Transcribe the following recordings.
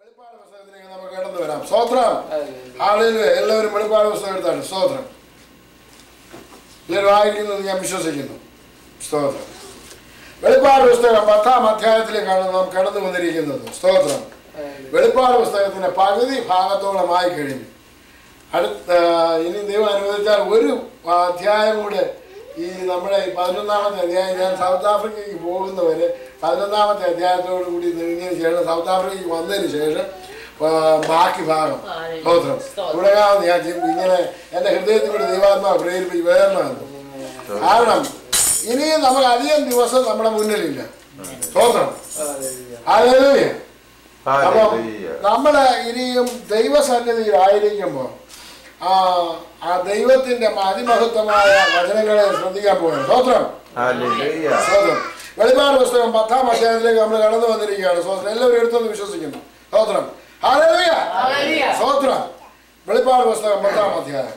വെളിപ്പാട് പുസ്തകത്തിലേക്ക് നമുക്ക് കടന്നു വരാം സ്തോത്രം ആളിൽ എല്ലാവരും വെളിപ്പാട് പുസ്തകം എടുത്താണ് സ്തോത്രം എല്ലാവരും വായിക്കുന്നത് ഞാൻ വിശ്വസിക്കുന്നു സ്തോത്രം വെളിപ്പാട് പുസ്തകം പത്താം അധ്യായത്തിലേക്കാണ് നാം കടന്നു വന്നിരിക്കുന്നത് സ്തോത്രം വെളിപ്പാട് പുസ്തകത്തിന്റെ പകുതി ഭാഗത്തോളമായി കഴിഞ്ഞു അടുത്ത ഇനി ദൈവം അനുവദിച്ചാൽ ഒരു അധ്യായം കൂടെ ഈ നമ്മുടെ ഈ പതിനൊന്നാമത്തെ അധ്യായം ഞാൻ സൗത്ത് ആഫ്രിക്കയ്ക്ക് പോകുന്നവരെ പതിനൊന്നാമത്തെ അധ്യായത്തോടു കൂടി നീങ്ങിയതിന് ശേഷം സൗത്ത് ആഫ്രിക്കയ്ക്ക് വന്നതിന് ശേഷം ആ, ബാക്കി ഭാഗം സ്തോത്രം തുടങ്ങാമെന്ന് ഞാൻ ചിന്തി- ഇങ്ങനെ എൻ്റെ ഹൃദയത്തിൽ കൂടി ദൈവാത്മാ പ്രേരിപ്പിച്ച് വേണമെന്ന് കാരണം ഇനിയും നമുക്ക് അധികം ദിവസം നമ്മുടെ മുന്നിലില്ല സ്തോത്രം ഹല്ലേലൂയ അപ്പം Hallelujah. നമ്മള് ഇനിയും ദൈവസന്നിധിയിൽ ആയിരിക്കുമ്പോൾ ആ ആ ദൈവത്തിന്റെ അതിമഹത്വമായ വചനങ്ങളെ ശ്രദ്ധിക്കാൻ പോകണം സ്തോത്രം Hallelujah. സ്തോത്രം വെളിപ്പാട് പുസ്തകം പത്താം അധ്യായത്തിലേക്ക് നമ്മൾ കടന്നു വന്നിരിക്കുകയാണ് സ്തോത്രം എല്ലാവരും എടുത്തെന്ന് വിശ്വസിക്കുന്നു സ്തോത്രം ഹല്ലേലൂയ സ്തോത്രം വെളിപ്പാട് പുസ്തകം പത്താം അധ്യായം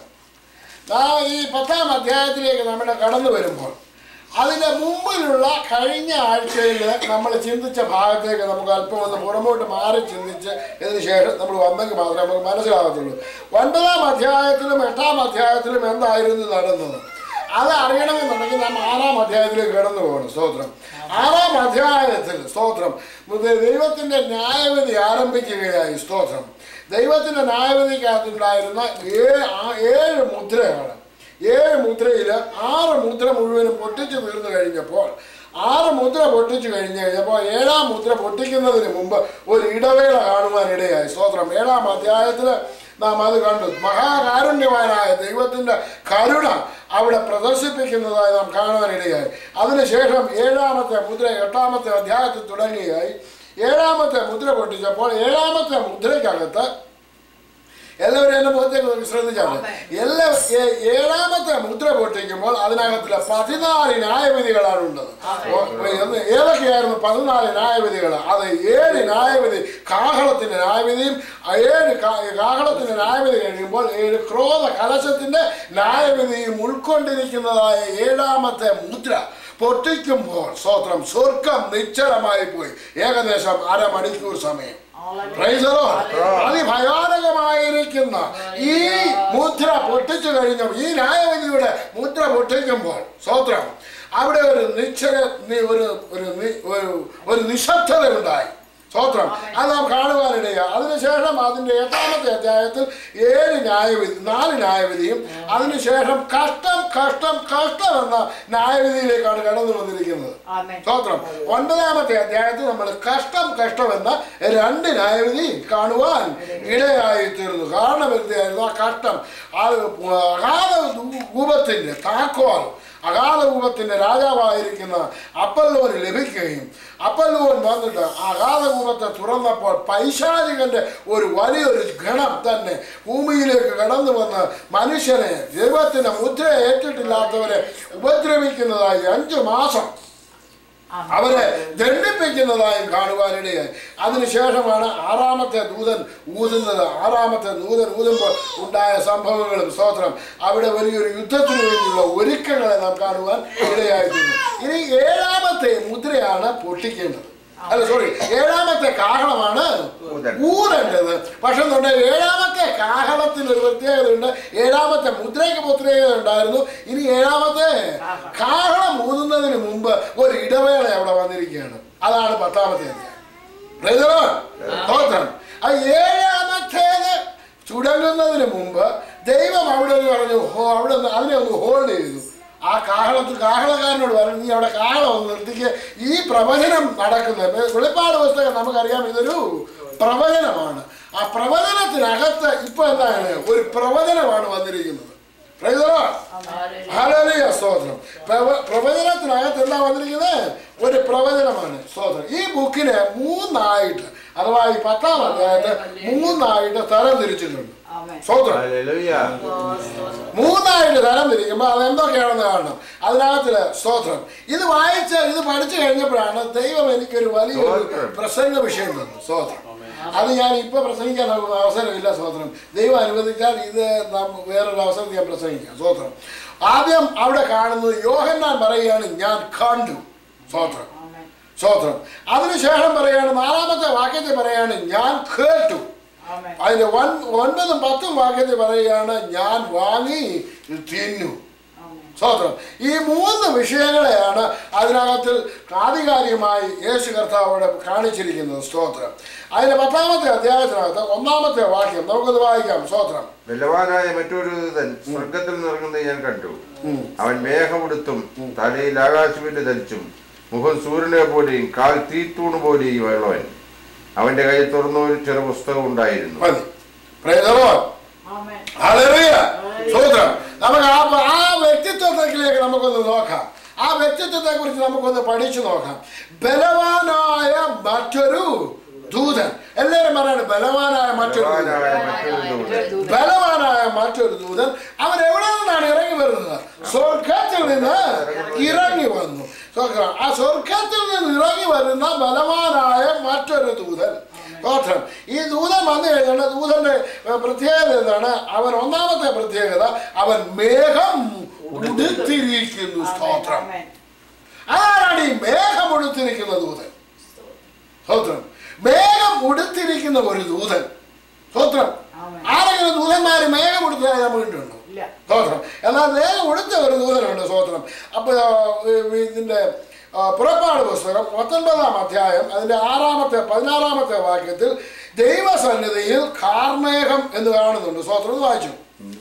ആ ഈ പത്താം അധ്യായത്തിലേക്ക് നമ്മൾ കടന്നു വരുമ്പോൾ അതിന്റെ മുമ്പിലുള്ള കഴിഞ്ഞ ആഴ്ചയിൽ നമ്മൾ ചിന്തിച്ച ഭാഗത്തേക്ക് നമുക്ക് അല്പം ഒന്ന് പുറമോട്ട് മാറി ചിന്തിച്ച് ഇതിന് ശേഷം നമ്മൾ വന്നെങ്കിൽ മാത്രമേ നമുക്ക് മനസ്സിലാകത്തുള്ളൂ ഒൻപതാം അധ്യായത്തിലും എട്ടാം അധ്യായത്തിലും എന്തായിരുന്നു നടന്നത് അത് അറിയണമെന്നുണ്ടെങ്കിൽ നാം ആറാം അധ്യായത്തിലേക്ക് കടന്നു പോകണം സ്തോത്രം ആറാം അധ്യായത്തിൽ സ്തോത്രം മുതൽ ദൈവത്തിന്റെ ന്യായവിധി ആരംഭിക്കുകയായി സ്തോത്രം ദൈവത്തിന്റെ ന്യായവിധിക്കകത്തുണ്ടായിരുന്ന ഏ- ആ- ഏഴ് മുദ്രകൾ ഏഴ് മുദ്രയിൽ ആറ് മുദ്ര മുഴുവനും പൊട്ടിച്ചു തീർന്നു കഴിഞ്ഞപ്പോൾ ആറ് മുദ്ര പൊട്ടിച്ചു കഴിഞ്ഞ് കഴിഞ്ഞപ്പോൾ ഏഴാം മുദ്ര പൊട്ടിക്കുന്നതിന് മുമ്പ് ഒരു ഇടവേള കാണുവാനിടയായി സ്തോത്രം ഏഴാം അധ്യായത്തിൽ നാം അത് കണ്ടു മഹാകാരുണ്യവാനായ ദൈവത്തിന്റെ കരുണ അവിടെ പ്രദർശിപ്പിക്കുന്നതായി നാം കാണുവാനിടയായി അതിനുശേഷം ഏഴാമത്തെ മുദ്ര എട്ടാമത്തെ അധ്യായത്തിൽ തുടങ്ങിയായി ഏഴാമത്തെ മുദ്ര പൊട്ടിച്ചപ്പോൾ ഏഴാമത്തെ മുദ്രയ്ക്കകത്ത് എല്ലാവരും എന്നെ മുഖത്തേക്ക് നോക്കി ശ്രദ്ധിച്ചാണ് എല്ലാ ഏ- ഏഴാമത്തെ മുദ്ര പൊട്ടിക്കുമ്പോൾ അതിനകത്തിലെ പതിനാല് ന്യായവിധികളാണ് ഉള്ളത് ഓ- എന്ന് ഏതൊക്കെയായിരുന്നു പതിനാല് ന്യായവിധികൾ അത് ഏഴ് ന്യായവിധി കാഹളത്തിന്റെ ന്യായവിധിയും ആ ഏഴ് കാ- കാഹളത്തിന്റെ ന്യായവിധി കഴിയുമ്പോൾ ഏഴ് ക്രോധ കലശത്തിന്റെ ന്യായവിധിയും ഉൾക്കൊണ്ടിരിക്കുന്നതായ ഏഴാമത്തെ മുദ്ര പൊട്ടിക്കുമ്പോൾ സ്വത്രം സ്വർഗം നിശ്ചലമായി പോയി ഏകദേശം അരമണിക്കൂർ സമയം Praise the Lord. അതിഭയാനകമായിരിക്കുന്ന ഈ മുദ്ര പൊട്ടിച്ചു കഴിഞ്ഞപ്പോൾ ഈ ന്യായവിധിയുടെ മുദ്ര പൊട്ടിക്കുമ്പോൾ സ്വത്രം അവിടെ ഒരു നിശ്ചല നി- ഒരു ഒരു നി- ഒരു ഒരു നിശബ്ദത ഉണ്ടായി സ്വത്രം അത് നാം കാണുവാനിടയാ അതിനുശേഷം അതിന്റെ എട്ടാമത്തെ അധ്യായത്തിൽ ഏഴ് ന്യായവിധി നാല് ന്യായവിധിയും അതിനുശേഷം കഷ്ടം കഷ്ടം കഷ്ടം എന്ന ന്യായവിധിയിലേക്കാണ് കടന്നു വന്നിരിക്കുന്നത് സ്തോത്രം ഒൻപതാമത്തെ അധ്യായത്തിൽ നമ്മൾ കഷ്ടം കഷ്ടം എന്ന രണ്ട് ന്യായവിധി കാണുവാൻ ഇടയായി തീർന്നു കാരണം എന്തായിരുന്നു ആ കഷ്ടം അത് അഗാധ കൂപത്തിന്റെ താക്കോൽ അഗാധകൂപത്തിന്റെ രാജാവായിരിക്കുന്ന അപ്പല്ലോന് ലഭിക്കുകയും അപ്പല്ലോൻ വന്നിട്ട് അഗാധകൂപത്തെ തുറന്നപ്പോൾ പൈശാചികന്റെ ഒരു വലിയൊരു ഗണം തന്നെ ഭൂമിയിലേക്ക് കടന്നു വന്ന് മനുഷ്യനെ ദൈവത്തിന്റെ മുദ്ര ഏറ്റിട്ടില്ലാത്തവരെ ഉപദ്രവിക്കുന്നതായി അഞ്ചു മാസം അവരെ ദണ്ഡിപ്പിക്കുന്നതായും കാണുവാനിടയായി അതിനുശേഷമാണ് ആറാമത്തെ ദൂതൻ ഊതുന്നത് ആറാമത്തെ ദൂതൻ ഊതുമ്പോൾ ഉണ്ടായ സംഭവങ്ങളും സ്തോത്രം അവിടെ വലിയൊരു യുദ്ധത്തിന് വേണ്ടിയുള്ള ഒരുക്കങ്ങളെ നാം കാണുവാൻ ഇടയായിട്ടുണ്ട് ഇനി ഏഴാമത്തെ മുദ്രയാണ് പൊട്ടിക്കേണ്ടത് അല്ല സോറി ഏഴാമത്തെ കാഹളമാണ് ഊതൻ. ഊരേണ്ടത് പക്ഷെ എന്തുണ്ട് ഏഴാമത്തെ കാഹളത്തിന് ഒരു പ്രത്യേകതയുണ്ട് ഏഴാമത്തെ മുദ്രയ്ക്ക് പ്രത്യേകത ഉണ്ടായിരുന്നു ഇനി ഏഴാമത്തെ കാഹളം ഊതുന്നതിന് മുമ്പ് ഒരു ഇടവേള അവിടെ വന്നിരിക്കുകയാണ് അതാണ് പത്താമത്തെ അധ്യായം Praise the Lord. സ്തോത്രം ആ ഏഴാമത്തേത് തുടങ്ങുന്നതിന് മുമ്പ് ദൈവം അവിടെ നിന്ന് പറഞ്ഞു ഹോ അവിടെ നിന്ന് അതിനെ ഒന്ന് ഹോൾഡ് ചെയ്തു ആ കാഹളത്തിൽ കാഹളക്കാരനോട് പറഞ്ഞു നീ അവിടെ കാഹളം ഒന്ന് നിർത്തിക്ക് ഈ പ്രവചനം നടക്കുന്നത് വെളിപ്പാട് പുസ്തകം നമുക്കറിയാം ഇതൊരു പ്രവചനമാണ് ആ പ്രവചനത്തിനകത്ത് ഇപ്പൊ എന്താണ് ഒരു പ്രവചനമാണ് വന്നിരിക്കുന്നത് Praise the Lord. ഹല്ലേലൂയ, സ്തോത്രം പ്രവ- പ്രവചനത്തിനകത്ത് എന്താ വന്നിരിക്കുന്നത് ഒരു പ്രവചനമാണ് സ്തോത്രം ഈ ബുക്കിനെ മൂന്നായിട്ട് അഥവാ ഈ പത്താം അധ്യായത്തെ മൂന്നായിട്ട് തരം തിരിച്ചിട്ടുണ്ട് സ്തോത്രം Hallelujah. മൂന്നായിട്ട് തരം തിരിക്കുമ്പോൾ അത് എന്തൊക്കെയാണെന്ന് കാണണം അതിനകത്തില് സ്തോത്രം ഇത് വായിച്ച് ഇത് പഠിച്ചു കഴിഞ്ഞപ്പോഴാണ് ദൈവം എനിക്കൊരു വലിയൊരു സ്തോത്രം. പ്രസംഗ വിഷയം തന്നു സ്തോത്രം അത് ഞാൻ ഇപ്പൊ പ്രസംഗിക്കാൻ നമുക്ക് അവസരമില്ല സ്തോത്രം ദൈവം അനുവദിച്ചാൽ ഇത് നാം വേറൊരു അവസരത്തിൽ ഞാൻ പ്രസംഗിക്കാം സ്തോത്രം ആദ്യം അവിടെ കാണുന്നത് യോഹന്നാൻ പറയുകയാണ് ഞാൻ കണ്ടു സ്തോത്രം സ്തോത്രം അതിനുശേഷം പറയാണ് നാലാമത്തെ വാക്യത്തിൽ പറയാണ് ഞാൻ കേട്ടു Amen. അതിന്റെ ഒൻ ഒൻപതും പത്തും വാക്യത്തിൽ പറയുകയാണ് ഞാൻ വാങ്ങി തിന്നു Amen. സ്തോത്രം ഈ മൂന്ന് വിഷയങ്ങളെയാണ് അതിനകത്തിൽ ആധികാരികമായി യേശു കർത്താവോട് കാണിച്ചിരിക്കുന്നത് സ്തോത്രം അതിന്റെ പത്താമത്തെ അധ്യായത്തിനകത്ത് ഒന്നാമത്തെ വാക്യം നമുക്കത് വായിക്കാം സ്തോത്രം ബലവാനായ മറ്റൊരു ദൂതൻ സ്വർഗത്തിൽ നിറങ്ങുന്നത് ഞാൻ കണ്ടു അവൻ മേഘമെടുത്തും തലയിൽ ആകാശവില്ല് ധരിച്ചും മുഖം സൂര്യനെ പോലെയും കാൽ തീത്തൂണ് പോലെയും ഉള്ളവൻ അവന്റെ കയ്യിൽ തുറന്ന ഒരു ചെറു പുസ്തകം ഉണ്ടായിരുന്നു മതി Praise the Lord. Amen. Hallelujah. സ്തോത്രം നമുക്ക് ആ ആ വ്യക്തിത്വത്തിലേക്ക് നമുക്കൊന്ന് നോക്കാം ആ വ്യക്തിത്വത്തെ കുറിച്ച് നമുക്കൊന്ന് പഠിച്ചു നോക്കാം ബലവാനായ മറ്റൊരു ദൂതൻ എല്ലാവരും പറയാണ് ബലവാനായ മറ്റൊരു ദൂതൻ ബലവാനായ മറ്റൊരു ദൂതൻ ബലവാനായ മറ്റൊരു ദൂതൻ അവൻ എവിടെ നിന്നാണ് ഇറങ്ങി വരുന്നത് സ്വർഗത്തിൽ നിന്ന് ഇറങ്ങി വന്നു സ്വർഗ്ഗം. ആ സ്വർഗത്തിൽ നിന്ന് ഇറങ്ങി വരുന്ന ബലവാനായ മറ്റൊരു ദൂതൻ സ്തോത്രം ഈ ദൂതൻ വന്നു കഴിഞ്ഞാൽ ദൂതന്റെ ഏർ, പ്രത്യേകത എന്താണ് അവൻ ഒന്നാമത്തെ പ്രത്യേകത അവൻ മേഘം ഉടുത്തിരിക്കുന്നു സ്തോത്രം Amen. ആരാണ് ഈ മേഘം ഉടുത്തിരിക്കുന്ന ദൂതൻ സ്തോത്രം മേഘം ഉടുത്തിരിക്കുന്ന ഒരു ദൂതൻ സ്തോത്രം Amen. ആരെങ്കിലും ദൂതന്മാര് മേഘം ഉടുത്തതായി നമ്മൾ കണ്ടിട്ടുണ്ടോ ഇല്ല. സ്തോത്രം എന്നാൽ മേഘം ഉടുത്ത ഒരു ദൂതനുണ്ട് സ്തോത്രം അപ്പൊ ആ, ഈ- ഇതിന്റെ ആ, പുറപ്പാട് പുസ്തകം പത്തൊൻപതാം അധ്യായം അതിന്റെ ആറാമത്തെ പതിനാറാമത്തെ വാക്യത്തിൽ ദൈവസന്നിധിയിൽ കാർമേഘം എന്ന് കാണുന്നുണ്ട് സ്തോത്രം ഒന്ന് വായിച്ചു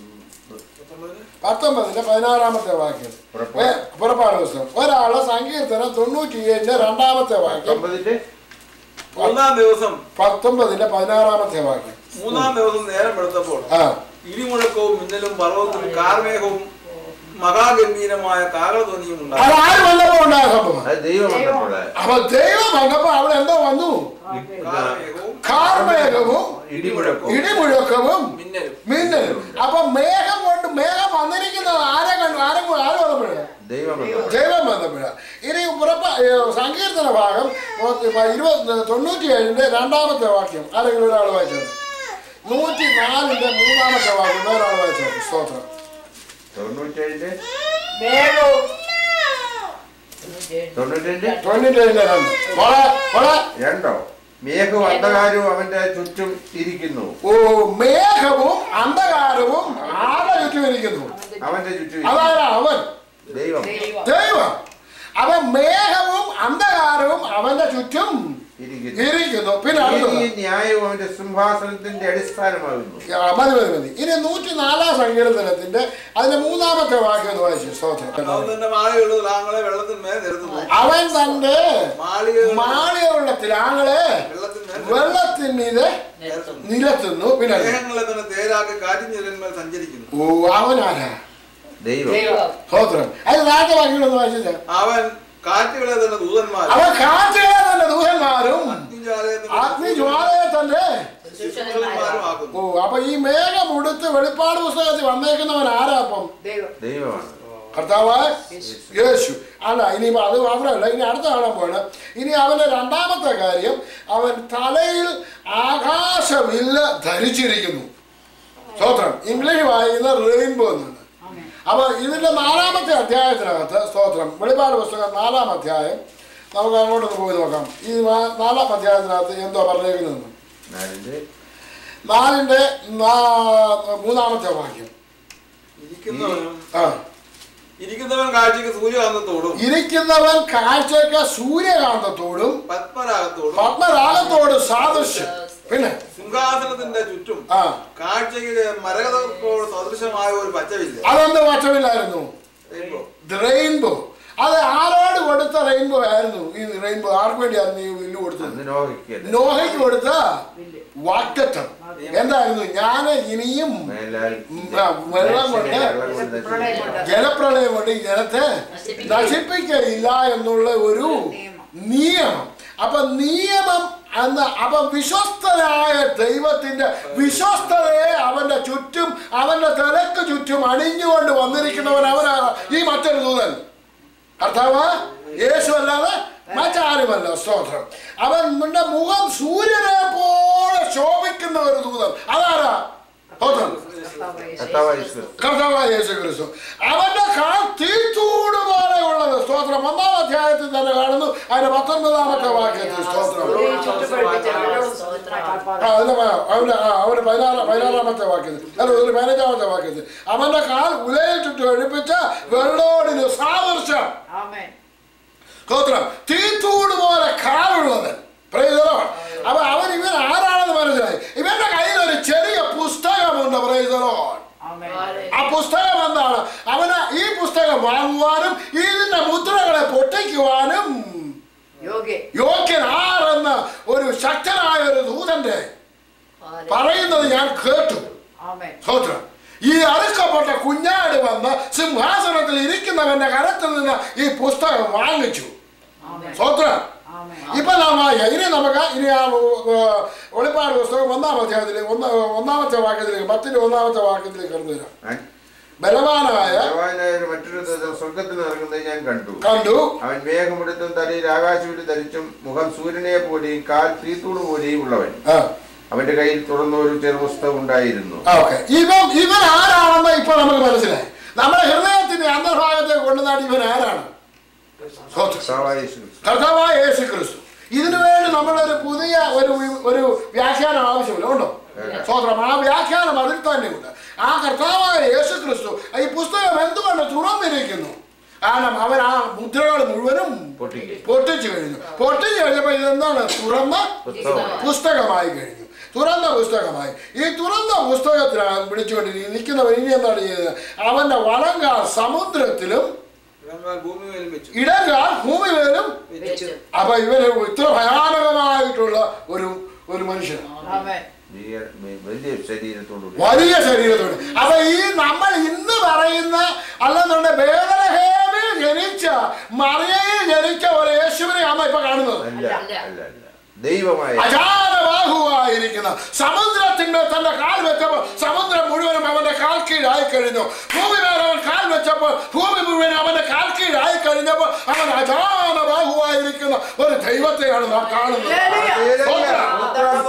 പത്തൊമ്പതിന്റെ പതിനാറാമത്തെ വാക്യം പുറപ്പാട്. ഏ, പുറപ്പാട് പുസ്തകം ഒരാള് സങ്കീർത്തനം തൊണ്ണൂറ്റിയേഴിന്റെ രണ്ടാമത്തെ വാക്യം ഒമ്പതിന്റെ മൂന്നാം ദിവസം പത്തൊമ്പതിന്റെ പതിനാറാമത്തെ വാക്യം മൂന്നാം ദിവസം നേരം വെളുത്തപ്പോൾ ആ ഇടിമുഴക്കവും മിന്നലും പർവ്വതത്തിലും കാർമേഘവും മഹാഗംഭീരമായ കാകളധ്വനിയും ഉണ്ടായി അത് ആര് വന്നപ്പോ ഉണ്ടായ സംഭവം അത് ദൈവം വന്നപ്പോൾ അപ്പൊ ദൈവം വന്നപ്പോ അവിടെ എന്തോ വന്നു കാർമേഘവും കാർമേഘവും ഇടിമുഴക്കവും ഇടിമുഴക്കവും മിന്നലും മിന്നലും അപ്പൊ മേഘം കൊണ്ട് മേഘം വന്നിരിക്കുന്നത് ആരെ കണ്ടു ആരെ ആര് വന്നപ്പോഴാണ് ദൈവം വന്നപ്പോൾ ദൈവം വന്നപ്പോഴാണ് ഇനി പുറപ്പ ഏ, സങ്കീർത്തന ഭാഗം ഇരുപത് തൊണ്ണൂറ്റിയേഴിന്റെ രണ്ടാമത്തെ വാക്യം ആരെങ്കിലും ഒരാൾ വായിച്ചത് നൂറ്റി നാലിന്റെ മൂന്നാമത്തെ വാക്യം ഒരാൾ വായിച്ചത് സ്തോത്രം തൊണ്ണൂറ്റേഴിന്റെ മേഘവും തൊണ്ണൂറ്റേഴിന്റെ തൊണ്ണൂറ്റേഴിന്റെ രണ്ട് മോളെ മോളെ രണ്ടോ മേഘവും അന്ധകാരവും അവന്റെ ചുറ്റും ഇരിക്കുന്നു ഓ മേഘവും അന്ധകാരവും ആടെ ചുറ്റും ഇരിക്കുന്നു അവന്റെ ചുറ്റും അതായത് അവൻ ദൈവം ദൈവം. ദൈവം അവൻ മേഘവും അന്ധകാരവും അവന്റെ ചുറ്റും ഇരിക്കുന്നു ഇരിക്കുന്നു പിന്നെ അടുത്തത് നീതിയും ന്യായവും അവന്റെ സിംഹാസനത്തിന്റെ അടിസ്ഥാനമാകുന്നു ആ, മതി മതി മതി ഇനി നൂറ്റി നാലാം സങ്കീർത്തനത്തിന്റെ അതിന്റെ മൂന്നാമത്തെ വാക്യം ഒന്ന് വായിച്ചു സ്തോത്രം അവൻ തന്റെ മാളികയുള്ള താങ്കളെ വെള്ളത്തിന്മേൽ നിരത്തുന്നു അവൻ തന്റെ മാളികകൾ മാളികയുള്ള തിലാങ്ങളെ വെള്ളത്തിന്മേൽ വെള്ളത്തിന്മീതെ നിരത്തുന്നു നിരത്തുന്നു പിന്നെ മേഘങ്ങളെ തന്നെ തേരാക്കി കാറ്റിഞ്ഞിരന്മേൽ സഞ്ചരിക്കുന്നു ഓ അവനാരാ ദൈവം ദൈവം. സ്തോത്രം അത് നാട്യ വാക്യങ്ങളൊന്ന് വായിച്ചില്ല അവൻ കാറ്റുകളെ തന്നെ ദൂതന്മാർ അവൻ കാറ്റുകളെ തന്നെ ദൂതന്മാരും അഗ്നിജ്വാലയെ അഗ്നിജ്വാലയെ തന്നെ ശിശുക്കളുമാരും ആക്കുന്നു ഓ അപ്പൊ ഈ മേഘം ഉടുത്ത് വെളിപ്പാട് പുസ്തകത്തിൽ വന്നേക്കുന്നവൻ ആരാ അപ്പം ദൈവം. ദൈവമാണ് കർത്താവായ യേശു അല്ല ഇനിയിപ്പോ അത് മാത്രമല്ല ഇനി അടുത്ത കാണാൻ പോണ് ഇനി അവന്റെ രണ്ടാമത്തെ കാര്യം അവൻ തലയിൽ ആകാശവില്ല് ധരിച്ചിരിക്കുന്നു സ്തോത്രം ഇംഗ്ലീഷ് വായിക്കുന്ന റെയിൻബോ എന്നാണ് Amen. അപ്പൊ ഇതിന്റെ നാലാമത്തെ അധ്യായത്തിനകത്ത് സ്തോത്രം വെളിപ്പാട് പുസ്തകം നാലാം അധ്യായം നമുക്ക് അങ്ങോട്ടൊന്ന് പോയി നോക്കാം ഈ നാ- നാലാം അധ്യായത്തിനകത്ത് എന്തോ പറഞ്ഞേക്കുന്നത് നാലിന്റെ നാലിന്റെ നാ- മൂന്നാമത്തെ വാക്യം ഇരിക്കുന്നവനും ആ ഇരിക്കുന്നവൻ കാഴ്ചക്ക് സൂര്യകാന്തത്തോടും ഇരിക്കുന്നവൻ കാഴ്ചയ്ക്ക് സൂര്യകാന്തത്തോടും പത്മരാഗത്തോടും പത്മരാഗത്തോട് സാദൃശ്യം പിന്നെ സിംഹാസനത്തിന്റെ ചുറ്റും ആ കാഴ്ചയ്ക്ക് മരകതത്തോട് സദൃശമായ ഒരു പച്ചവില്ല അതെന്ത് മാറ്റമില്ലായിരുന്നു റെയിൻബോ. റെയിൻബോ അത് ആരോട് കൊടുത്ത റെയിൻബോ ആയിരുന്നു ഈ റെയിൻബോ ആർക്ക് വേണ്ടിയായിരുന്നു ഈ വില്ല് കൊടുത്തത് അന്ന് നോഹിക്കല്ല നോഹയ്ക്ക് കൊടുത്ത വില്ല്. വാക്തത്വം എന്തായിരുന്നു ഞാൻ ഇനിയും മേലാൽ ഉം, ആ, വെള്ളം കൊണ്ട് വെള്ളം കൊണ്ട് പ്രളയം കൊണ്ട്. ജലപ്രളയം കൊണ്ട് ഈ ജനത്തെ നശിപ്പിക്കില്ല. നശിപ്പിക്കയില്ല എന്നുള്ള ഒരു നിയമം. നിയമം അപ്പൊ നിയമം എന്ന അപ്പൊ വിശ്വസ്തനായ ദൈവത്തിന്റെ വിശ്വസ്തതയെ അവന്റെ ചുറ്റും അവന്റെ തലക്ക് ചുറ്റും അണിഞ്ഞുകൊണ്ട് വന്നിരിക്കുന്നവൻ അവനാണ് ഈ മറ്റൊരു ദൂതൻ കർത്താവ് യേശു അല്ലാതെ മറ്റാരുമല്ല സ്തോത്രം അവന്റെ മുഖം സൂര്യനെ പോലെ ശോഭിക്കുന്ന ഒരു ദൂതൻ അതാരാ സ്തോത്രം കർത്താവായ യേശു. കർത്താവായ യേശു. കർത്താവായ യേശു ക്രിസ്തു അവന്റെ കാൽ തീച്ചൂട് പോലെയുള്ളത് സ്തോത്രം ഒന്നാം അധ്യായത്തിൽ തന്നെ കാണുന്നു അതിന്റെ പത്തൊൻപതാമത്തെ വാക്യത്തിൽ സ്തോത്രം ആ, അതിന്റെ പ- അവന്റെ ആ, അവന്റെ പതിനാറ് പതിനാറാമത്തെ വാക്യത്തിൽ അല്ല ഒരു പതിനഞ്ചാമത്തെ വാക്യത്തിൽ അവന്റെ കാൽ ഉലയിൽ ചുറ്റും ഒഴിപ്പിച്ച വെള്ളോടിന് സാദൃശ്യം ആമേൻ സ്തോത്രം തീത്തൂട് പോലെ കാലുള്ളവൻ Praise the Lord. അപ്പൊ അവൻ ഇവൻ ആരാണെന്ന് മനസ്സിലായി ഇവന്റെ കയ്യിൽ ഒരു ചെറിയ പുസ്തകമുണ്ട് Praise the Lord. ആമേൻ ആ പുസ്തകം എന്താണ് അവന് ഈ പുസ്തകം വാങ്ങുവാനും ഇതിന്റെ മുദ്രകളെ പൊട്ടിക്കുവാനും യോഗ്യ യോഗ്യൻ ആരെന്ന് ഒരു ശക്തനായ ഒരു ദൂതന്റെ പറയുന്നത് ഞാൻ കേട്ടു ആമേൻ സ്തോത്രം ഈ അറുക്കപ്പെട്ട കുഞ്ഞാട് വന്ന് സിംഹാസനത്തിൽ ഇരിക്കുന്നവന്റെ കരത്തിൽ നിന്ന് ഈ പുസ്തകം വാങ്ങിച്ചു ആമേൻ സ്തോത്രം ആമേൻ ഇപ്പൊ നാം വായിക്കാം ഇനി നമുക്ക് ഇനി ആ ഏർ, വെളിപ്പാട് പുസ്തകം ഒന്നാം അധ്യായത്തിലേക്ക് ഒന്ന് ഒന്നാമത്തെ വാക്യത്തിലേക്ക് പത്തിന്റെ ഒന്നാമത്തെ വാക്യത്തിലേക്ക് കടന്നു വരാം ബലവാനായ ബലവാനായ ഒരു മറ്റൊരു ദൂതൻ സ്വർഗത്തിൽ ഇറങ്ങുന്നത് ഞാൻ കണ്ടു കണ്ടു അവൻ മേഘമെടുത്തും തലയിൽ ആകാശവിട്ട് ധരിച്ചും മുഖം സൂര്യനെ പോലെയും കാൽ തീത്തൂണ് പോലെയും ഉള്ളവൻ ആ അവന്റെ കയ്യിൽ തുറന്ന ഒരു ചെറുപുസ്തകം ഉണ്ടായിരുന്നു ഓക്കെ ഇവൻ ഇവൻ ആരാണെന്ന് ഇപ്പൊ നമുക്ക് മനസ്സിലായി നമ്മുടെ ഹൃദയത്തിന്റെ അന്തർഭാഗത്തേക്ക് കൊണ്ടുനാടി ഇവൻ ആരാണ് സ്തോത്രം. കർത്താവായ യേശു ക്രിസ്തു. കർത്താവായ യേശു ക്രിസ്തു ഇതിനു വേണ്ടി നമ്മളൊരു പുതിയ ഒരു ഒരു വ്യാഖ്യാനം ആവശ്യമില്ല ഉണ്ടോ സ്വോത്രം ആ വ്യാഖ്യാനം അതിൽ തന്നെയുണ്ട് ആ കർത്താവായ യേശു ക്രിസ്തു ഈ പുസ്തകം എന്തുകൊണ്ട് തുറന്നിരിക്കുന്നു കാരണം അവൻ ആ മുദ്രകൾ മുഴുവനും പൊട്ടിക്കുക പൊട്ടിച്ചു കഴിഞ്ഞു പൊട്ടിച്ചു കഴിഞ്ഞപ്പോ ഇതെന്താണ് തുറന്ന പുസ്തകമായി. പുസ്തകമായി കഴിഞ്ഞു തുറന്ന പുസ്തകമായി ഈ തുറന്ന പുസ്തകത്തിലാണ് പിടിച്ചുകൊണ്ട് നിൽക്കുന്നവൻ ഇനി എന്താണ് ചെയ്തത് അവന്റെ വലങ്കാൽ സമുദ്രത്തിലും ഇടങ്കാൽ ഭൂമിമേലും വെച്ചു ഇടങ്കാൽ ഭൂമിയിലും വെച്ചു അപ്പൊ ഇവന് ഇത്ര ഭയാനകമായിട്ടുള്ള ഒരു ഒരു മനുഷ്യനാണ് ആമേൻ വലിയ- വലിയ ശരീരത്തോടുകൂടി വലിയ ശരീരത്തോട് അപ്പൊ ഈ നമ്മൾ ഇന്ന് പറയുന്ന അല്ലെന്നുണ്ട് ബേദലഹേമിൽ ജനിച്ച മറിയയിൽ ജനിച്ച ഒരു യേശുവിനെ അമ്മ ഇപ്പൊ കാണുന്നത് അല്ല അല്ല അല്ല ദൈവമായ അജാനബാഹുവായിരിക്കുന്ന സമുദ്രത്തിന്റെ തന്റെ കാൽ വെച്ചപ്പോൾ സമുദ്രം മുഴുവനും അവന്റെ കാൽ കീഴായി കഴിഞ്ഞു ഭൂമി മേലെ അവൻ കാൽ വെച്ചപ്പോൾ ഭൂമി മുഴുവൻ അവന്റെ കാൽ കീഴായി കഴിഞ്ഞപ്പോൾ അവൻ അജാനബാഹുവായിരിക്കുന്ന ഒരു ദൈവത്തെയാണ് നാം കാണുന്നത് ഹല്ലേലൂയ. സ്തോത്രം.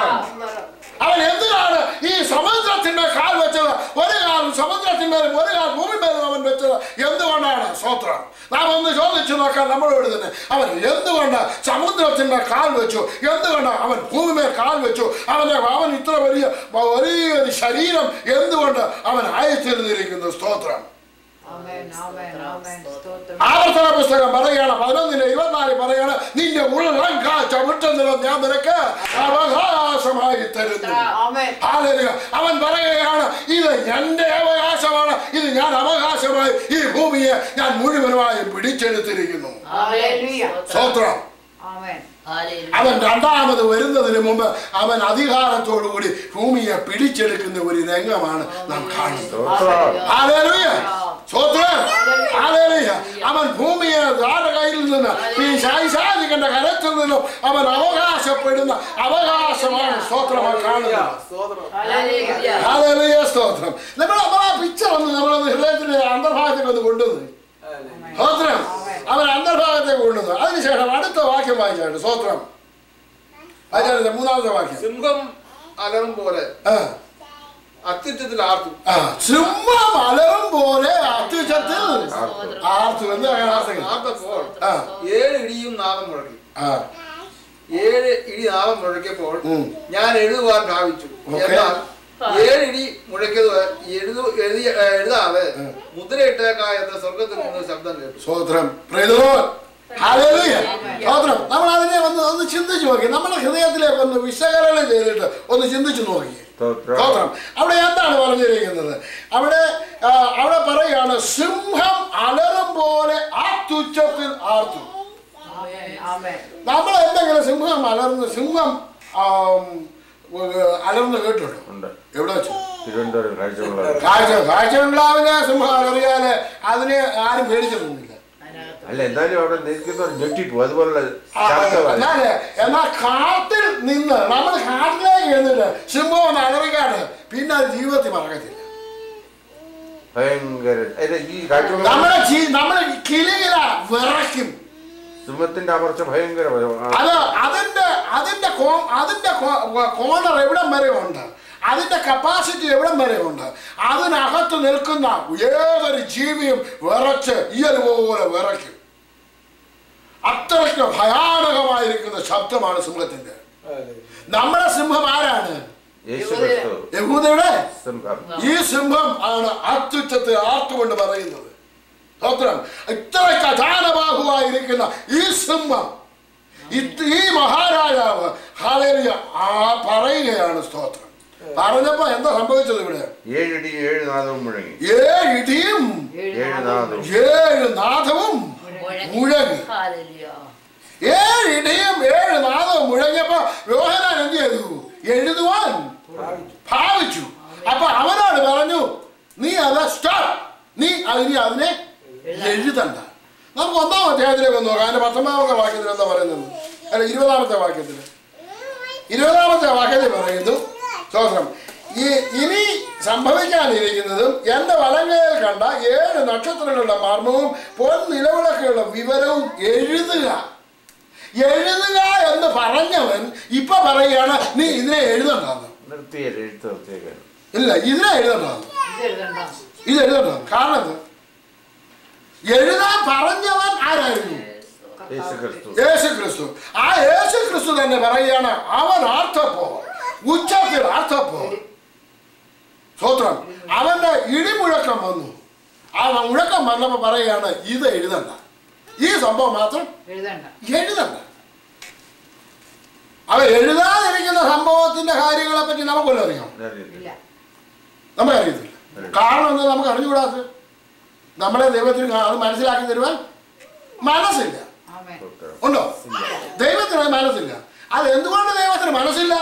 അവൻ എന്തിനാണ് ഈ സമുദ്രത്തിന്റെ കാൽ വെച്ചത് ഒരു കാൽ സമുദ്രത്തിന്മേലും ഒരു കാൽ ഭൂമിമേലും അവൻ വെച്ചത് എന്തുകൊണ്ടാണ് സ്വത്രം നാം ഒന്ന് ചോദിച്ചു നോക്കാം നമ്മളോട് തന്നെ അവൻ എന്തുകൊണ്ട് സമുദ്രത്തിന്റെ കാൽ വെച്ചു എന്തുകൊണ്ട് അവൻ ഭൂമിമേൽ കാൽ വെച്ചു അവന്റെ അവൻ ഇത്ര വലിയ വലിയൊരു ശരീരം എന്തുകൊണ്ട് അവൻ അയച്ചിരുന്നിരിക്കുന്നു സ്തോത്രം ആമേൻ ആമേൻ ആമേൻ സ്തോത്രം ആവർത്തന പുസ്തകം പറയുകയാണ് പതിനൊന്നിന്റെ ഇരുപത്തിനാല് പറയാണ് നിന്റെ ഉള്ളം കാഴ്ച വിട്ടെന്നുള്ളത് ഞാൻ നിനക്ക് അവകാശമായി തരുന്നു ആമേൻ ഹാലേലൂയ. അവൻ പറയുകയാണ് ഇത് എന്റെ അവകാശമാണ് ഇത് ഞാൻ അവകാശമായി ഈ ഭൂമിയെ ഞാൻ മുഴുവനുമായും പിടിച്ചെടുത്തിരിക്കുന്നു ഹല്ലേലൂയ സ്തോത്രം ആമേൻ അവൻ രണ്ടാമത് വരുന്നതിന് മുമ്പ് അവൻ അധികാരത്തോടുകൂടി ഭൂമിയെ പിടിച്ചെടുക്കുന്ന ഒരു രംഗമാണ് നാം കാണുന്നത് സ്തോത്രം. ഹാലേലൂയ. സ്തോത്രം. ഹാലേലൂയ. അവൻ ഭൂമിയെ ആരുടെ കയ്യിൽ നിന്ന് ഈ ശൈശാചികന്റെ കരത്തിൽ നിന്നും അവൻ അവകാശപ്പെടുന്ന അവകാശമാണ് സ്തോത്രമായി കാണുന്നത് സ്തോത്രം ഹല്ലേലൂയ ഹാലേലൂയ സ്തോത്രം നമ്മൾ നമ്മൾ ആ പിക്ചർ ഒന്ന് നമ്മളൊന്ന് ഹൃദയത്തിന്റെ അന്തർഭാഗത്തേക്ക് ഒന്ന് കൊണ്ടുവന്നു സ്തോത്രം അവൻ അന്തർഭാഗത്തേക്ക് കൊണ്ടുവന്നു അതിനുശേഷം അടുത്ത വാക്യം വായിച്ചാണ് സ്തോത്രം വായിച്ചാണ് മൂന്നാമത്തെ വാക്യം സിംഹം അലറും പോലെ ആ അത്യുച്ചത്തിൽ ആർത്തു ആ സിംഹം അലറും പോലെ അത്യുച്ചത്തിൽ ആർത്തു എന്താ ആർത്തങ്ങൾ ആർത്തപ്പോൾ ആ ഏഴ് ഇടിയും നാദം മുഴക്കി ആ ഏഴ് ഇടി നാദം മുഴക്കിയപ്പോൾ ഉം. ഞാൻ എഴുതുവാൻ ഭാവിച്ചു ഓക്കേ. എന്നാൽ ഏഴ് ഇടി മുഴക്കിയത് എഴുതു എഴുതി എഴുതാതെ മുദ്രയിട്ടേക്കാ എന്ന സ്വർഗത്തിൽ നിന്ന് ശബ്ദം കേട്ടു സ്തോത്രം Praise the Lord. Hallelujah. സ്തോത്രം നമ്മൾ അതിനെ ഒന്ന് ഒന്ന് ചിന്തിച്ചു നോക്കി നമ്മുടെ ഹൃദയത്തിലേക്ക് ഒന്ന് വിശകലനം ചെയ്തിട്ട് ഒന്ന് ചിന്തിച്ചു നോക്കി സ്തോത്രം. സ്തോത്രം അവിടെ എന്താണ് പറഞ്ഞിരിക്കുന്നത് അവിടെ ആ, അവിടെ പറയുകയാണ് സിംഹം അലറും പോലെ ആത്തുച്ചത്തിൽ ആർത്തു ആമേൻ ആമേൻ നമ്മൾ എന്തെങ്കിലും സിംഹം അലർന്ന് സിംഹം ആം, ഏർ, അലർന്ന് കേട്ടിട്ടുണ്ടോ ഉണ്ട് എവിടെ വെച്ച് തിരുവനന്തപുരം കാഴ്ചയുള്ള കാഴ്ച കാഴ്ചബംഗ്ലാവിനെ സിംഹം അലറിയാല് അതിനെ ആരും പേടിച്ചിട്ടൊന്നുമില്ല അല്ല എന്നാലും അവിടെ നിൽക്കുന്നവർ ഞെട്ടിപ്പോ അതുപോലുള്ള ആ, ശബ്ദമാണ് എന്നാല് എന്നാൽ കാട്ടിൽ നിന്ന് നമ്മൾ കാട്ടിലേക്ക് എന്നിട്ട് സിംഹം ഒന്ന് അലറിക്കാണ് പിന്നെ അത് ജീവിതത്തിൽ മറക്കത്തില്ല ഭയങ്കര അല്ല, ഈ കാഴ്ചയുള്ള നമ്മളെ ജീ- നമ്മളെ കിളിയില വിറയ്ക്കും സിംഹത്തിന്റെ അമർച്ച ഭയങ്കര അത് അതിന്റെ അതിന്റെ കോ- അതിന്റെ കോണർ എവിടം വരെ ഉണ്ട് അതിന്റെ കപ്പാസിറ്റി എവിടം വരെ ഉണ്ട് അതിനകത്ത് നിൽക്കുന്ന ഏതൊരു ജീവിയും വിറച്ച് ഇയൽ പോലെ വിറയ്ക്കും അത്രയ്ക്ക് ഭയാനകമായിരിക്കുന്ന ശബ്ദമാണ് സിംഹത്തിന്റെ നമ്മുടെ സിംഹം ആരാണ് യേശു ക്രിസ്തു യഹൂദയുടെ സിംഹം ഈ സിംഹം ആണ് അത്യുച്ചത്തിൽ ആർത്തുകൊണ്ട് പറയുന്നത് സ്തോത്രം ഇത്രയ്ക്ക് അജാനബാഹുവായിരിക്കുന്ന ഈ സിംഹം ഇത് ഈ മഹാരാജാവ് ഹാലേലിയ ആ പറയുകയാണ് സ്തോത്രം പറഞ്ഞപ്പോ എന്താ സംഭവിച്ചത് ഇവിടെ ഏഴിടി ഏഴ് നാദവും മുഴങ്ങി ഏഴ് ഇടിയും ഏഴ് നാദവും ഏഴ് നാദവും മുഴങ്ങി Hallelujah. ഏഴ് ഇടിയും ഏഴ് നാദവും മുഴങ്ങിയപ്പോ യോഹനാൻ എന്ത് ചെയ്തു എഴുതുവാൻ ഭാവിച്ചു അപ്പൊ അവനോട് പറഞ്ഞു നീ അത് സ്റ്റോപ്പ് നീ അതിന് അതിനെ എഴുതണ്ട നമുക്ക് ഒന്നാം അധ്യായത്തിലേക്ക് ഒന്ന് നോക്കാം അതിന്റെ പത്തൊമ്പതാമത്തെ വാക്യത്തിൽ എന്താ പറയുന്നത് അല്ല ഇരുപതാമത്തെ വാക്യത്തിൽ ഇരുപതാമത്തെ വാക്യത്തിൽ പറയുന്നു സ്തോത്രം ഈ ഇനി സംഭവിക്കാനിരിക്കുന്നതും എന്റെ വലങ്കയിൽ കണ്ട ഏഴ് നക്ഷത്രങ്ങളുടെ മർമ്മവും പൊൻ നിലവിളക്കുകളുടെ വിവരവും എഴുതുക എഴുതുക എന്ന് പറഞ്ഞവൻ ഇപ്പൊ പറയുകയാണ് നീ ഇതിനെ എഴുതണ്ടെന്ന് നിർത്തിയത് എഴുത്ത് നിർത്തിയേക്കാൻ ഇല്ല ഇതിനെ എഴുതണ്ടെന്ന് ഇത് എഴുതണ്ട. ഇത് എഴുതണ്ട കാരണം എന്ത്? എഴുതാൻ പറഞ്ഞവൻ ആരായിരുന്നു യേശു ക്രിസ്തു യേശു ക്രിസ്തു ആ യേശു ക്രിസ്തു തന്നെ പറയുകയാണ് അവൻ ആർത്തപ്പോ ഉച്ചത്തിൽ ആർത്തപ്പോ സ്വത്രം അവന്റെ ഇടിമുഴക്കം വന്നു ആ മുഴക്കം വന്നപ്പോ പറയുകയാണ് ഇത് എഴുതണ്ട ഈ സംഭവം മാത്രം എഴുതണ്ട. എഴുതണ്ട അവ എഴുതാതിരിക്കുന്ന സംഭവത്തിന്റെ കാര്യങ്ങളെ പറ്റി നമുക്കൊന്നും അറിയാം ഇല്ല. നമുക്കറിയത്തില്ല കാരണം എന്താ നമുക്ക് അറിഞ്ഞുകൂടാത്തത് നമ്മളെ ദൈവത്തിന് കാ- അത് മനസ്സിലാക്കി തരുവാൻ മനസ്സില്ല ആമേൻ. ഉണ്ടോ ദൈവത്തിന് അത് മനസ്സില്ല അത് എന്തുകൊണ്ട് ദൈവത്തിന് മനസ്സില്ല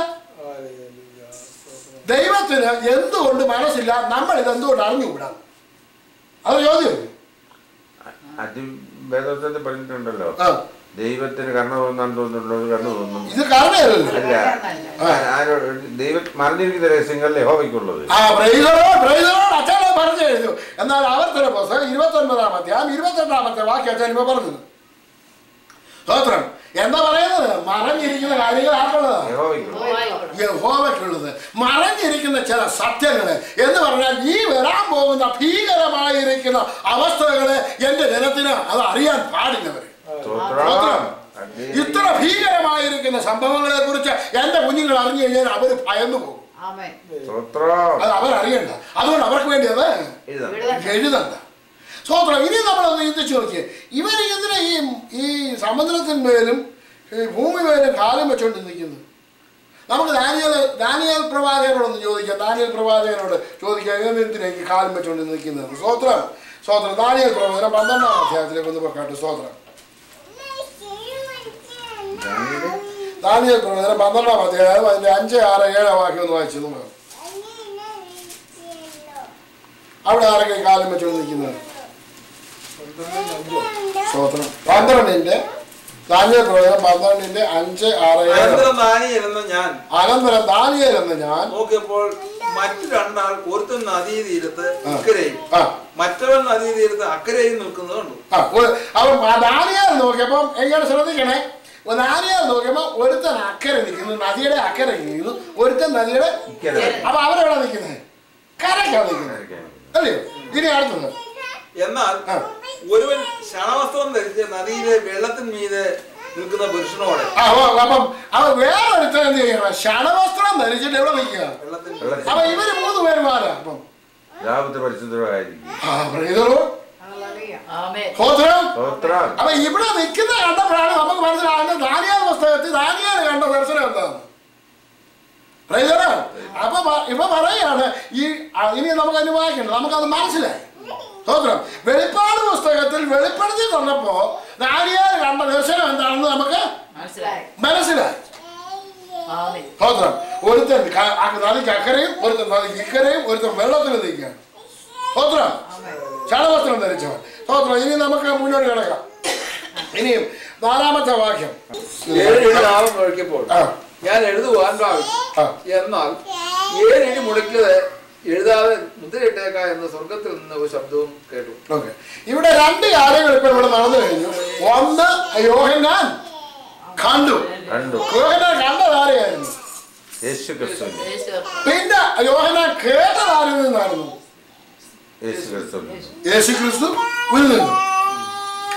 ദൈവത്തിന് എന്തുകൊണ്ട് മനസ്സില്ല നമ്മൾ ഇത് എന്തുകൊണ്ട് അറിഞ്ഞുകൂടാ അത് ചോദ്യം അതി വേദോത്തത്തിൽ പറഞ്ഞിട്ടുണ്ടല്ലോ ആ ദൈവത്തിന് കണ്ണു തോന്നാൻ തോന്നുന്നുള്ളത് കണ്ണു തോന്നും ഇത് കാരണമല്ലല്ലോ അല്ല ആ- ആരോ ദൈവം മറിഞ്ഞിരിക്കുന്ന രഹസ്യങ്ങളിൽ യഹോവയ്ക്കുള്ളത് ആ പ്രൈസറോ പ്രൈസറോ അച്ഛനെ പറഞ്ഞു കഴിഞ്ഞു എന്നാൽ ആവർത്തന പുസ്തകം ഇരുപത്തി ഒൻപതാം അധ്യായം ഇരുപത്തെട്ടാമത്തെ വാക്യം അച്ഛൻ ഇപ്പൊ പറഞ്ഞത് സ്തോത്രം എന്താ പറയുന്നത് മറഞ്ഞിരിക്കുന്ന കാര്യങ്ങൾ ആർക്കുള്ളതാണ് യഹോവയ്ക്കുള്ളത് യഹോവയ്ക്കുള്ളത് മറഞ്ഞിരിക്കുന്ന ചില സത്യങ്ങള് എന്ന് പറഞ്ഞാൽ ഈ വരാൻ പോകുന്ന ഭീകരമായിരിക്കുന്ന അവസ്ഥകള് എന്റെ ജനത്തിന് അത് അറിയാൻ പാടില്ലവര് സ്തോത്രം. ഇത്ര ഭീകരമായിരിക്കുന്ന സംഭവങ്ങളെ കുറിച്ച് എന്റെ കുഞ്ഞുങ്ങൾ അറിഞ്ഞു കഴിഞ്ഞാൽ അവര് ഭയന്നു പോകും ആമേൻ. സ്തോത്രം അത് അവരറിയണ്ട അതുകൊണ്ട് അവർക്ക് വേണ്ടി അത് എഴുതാം എഴുതണ്ട സ്വോത്രം ഇനി നമ്മളൊന്ന് ചിന്തിച്ചു നോക്കിയേ ഇവർ എന്തിനാ ഈ ഈ സമുദ്രത്തിന്മേലും ഈ ഭൂമിമേലും കാലം വെച്ചുകൊണ്ട് നിൽക്കുന്നത് നമുക്ക് ദാനിയൽ ദാനിയൽ പ്രവാചകനോടൊന്ന് ചോദിക്കാം ദാനിയൽ പ്രവാചകനോട് ചോദിക്കാം എന്തിനാ ഈ കാലം വെച്ചുകൊണ്ട് നിൽക്കുന്നത് സ്വോത്രം സ്വോത്രം ദാനിയൽ പ്രവാചകൻ പന്ത്രണ്ടാം അധ്യായത്തിലേക്ക് ഒന്ന് പോക്കാട്ടെ സ്വോത്രം ദാനിയേലേ, ദാനിയൽ പ്രവാചകൻ പന്ത്രണ്ടാം അധ്യായം അതിന്റെ അഞ്ച് ആറ് ഏഴ് വാക്യം ഒന്ന് വായിച്ചു നോക്കാം അവിടെ ആരൊക്കെ ഈ കാലം വെച്ചുകൊണ്ട് നിൽക്കുന്നത് സ്തോത്രം പന്ത്രണ്ടിന്റെ ദാനിയൽ പ്രവചനം പന്ത്രണ്ടിന്റെ അഞ്ച് ആറ് ഏഴ് അനന്തരം ദാനിയേൽ എന്ന ഞാൻ അനന്തരം ദാനിയേൽ എന്ന് ഞാൻ നോക്കിയപ്പോൾ മറ്റു രണ്ടാൾ ഒരുത്തൻ നദീ തീരത്ത് ഇക്കരയും ആ മറ്റവൻ നദീ തീരത്ത് അക്കരയും നിൽക്കുന്നത് കണ്ടു ആ ഒരു- അവൻ ആ ദാനിയേൽ നോക്കിയപ്പം എങ്ങനെ ശ്രദ്ധിക്കണേ ഒരു ദാനിയേൽ നോക്കിയപ്പോ ഒരുത്തൻ അക്കരെ നിൽക്കുന്നു നദിയുടെ അക്കരെ നിൽക്കുന്നു ഒരുത്തൻ നദിയുടെ ഇക്കരെ. അപ്പൊ അവരെവിടെ നിൽക്കുന്നത് കരക്കാണ് നിൽക്കുന്നത് അല്ലയോ ഇനി അടുത്തത് എന്നാൽ ആ. ഒരുവൻ ശണവസ്ത്രം ധരിച്ച് നദിയിലെ വെള്ളത്തിന്മീതെ നിൽക്കുന്ന പുരുഷനോട് ആ ഓ, അപ്പം അവൻ വേറെ ഒരുത്തൻ എന്ത് ചെയ്യണം ശണവസ്ത്രം ധരിച്ചിട്ട് എവിടെ നിൽക്കുക വെള്ളത്തിൽ അപ്പൊ ഇവര് മൂന്ന് പേരും ആരാ അപ്പം രാവിലത്തെ പരിശുദ്ധമായിരിക്കും ആ ബ്രദറോ ഹല്ലേലൂയ. ആമേൻ. സ്തോത്രം സ്തോത്രം അപ്പൊ ഇവിടെ നിൽക്കുന്ന കണ്ടപ്പോഴാണ് നമുക്ക് മനസ്സിലാകുന്നത് ദാനിയാൽ പുസ്തകത്തിൽ ദാനിയാൽ കണ്ട ദർശനം എന്താണ് Praise the Lord. അപ്പൊ പ- ഇപ്പൊ പറയാണ് ഈ ആ, ഇനി നമുക്ക് അതിന് വായിക്കണ്ട നമുക്കത് മനസ്സിലായി സ്തോത്രം വെളിപ്പാട് പുസ്തകത്തിൽ വെളിപ്പെടുത്തി തന്നപ്പോ ദാനിയാൽ കണ്ട ദർശനം എന്താണെന്ന് നമുക്ക് മനസ്സിലായി മനസ്സിലായി ആമേൻ. സ്തോത്രം ഒരുത്തൻ ക- ആ നദിക്ക് അക്കരയും ഒരുത്തൻ നദിക്ക് ഇക്കരയും ഒരുത്തൻ വെള്ളത്തിൽ നിൽക്കുകയാണ് സ്തോത്രം ആമേൻ. ശാലവസ്ത്രം ധരിച്ചവൻ സ്തോത്രം ഇനി നമുക്ക് മുന്നോട്ട് കിടക്കാം ഇനിയും നാലാമത്തെ വാക്യം ഏഴ് നാമം നോക്കിയപ്പോൾ ആ ഞാൻ എഴുതുവാൻ ഭാവിച്ചു ആ. എന്നാൽ ഏഴ് ഇടി മുടക്കിയത് എഴുതാതെ മുദ്രയിട്ടേക്ക എന്ന സ്വർഗത്തിൽ നിന്ന് ഒരു ശബ്ദവും കേട്ടു ഓക്കെ ഇവിടെ രണ്ട് കാര്യങ്ങൾ ഇപ്പൊ ഇവിടെ നടന്നു കഴിഞ്ഞു ഒന്ന് യോഹന്നാൻ കണ്ടു കണ്ടു യോഹന്നാൻ കണ്ടത് ആരെയായിരുന്നു യേശു ക്രിസ്തു യേശു. പിന്നെ യോഹന്നാൻ കേട്ടത് ആരിൽ നിന്നായിരുന്നു യേശു ക്രിസ്തു യേശു ക്രിസ്തു ഉരു നിന്നു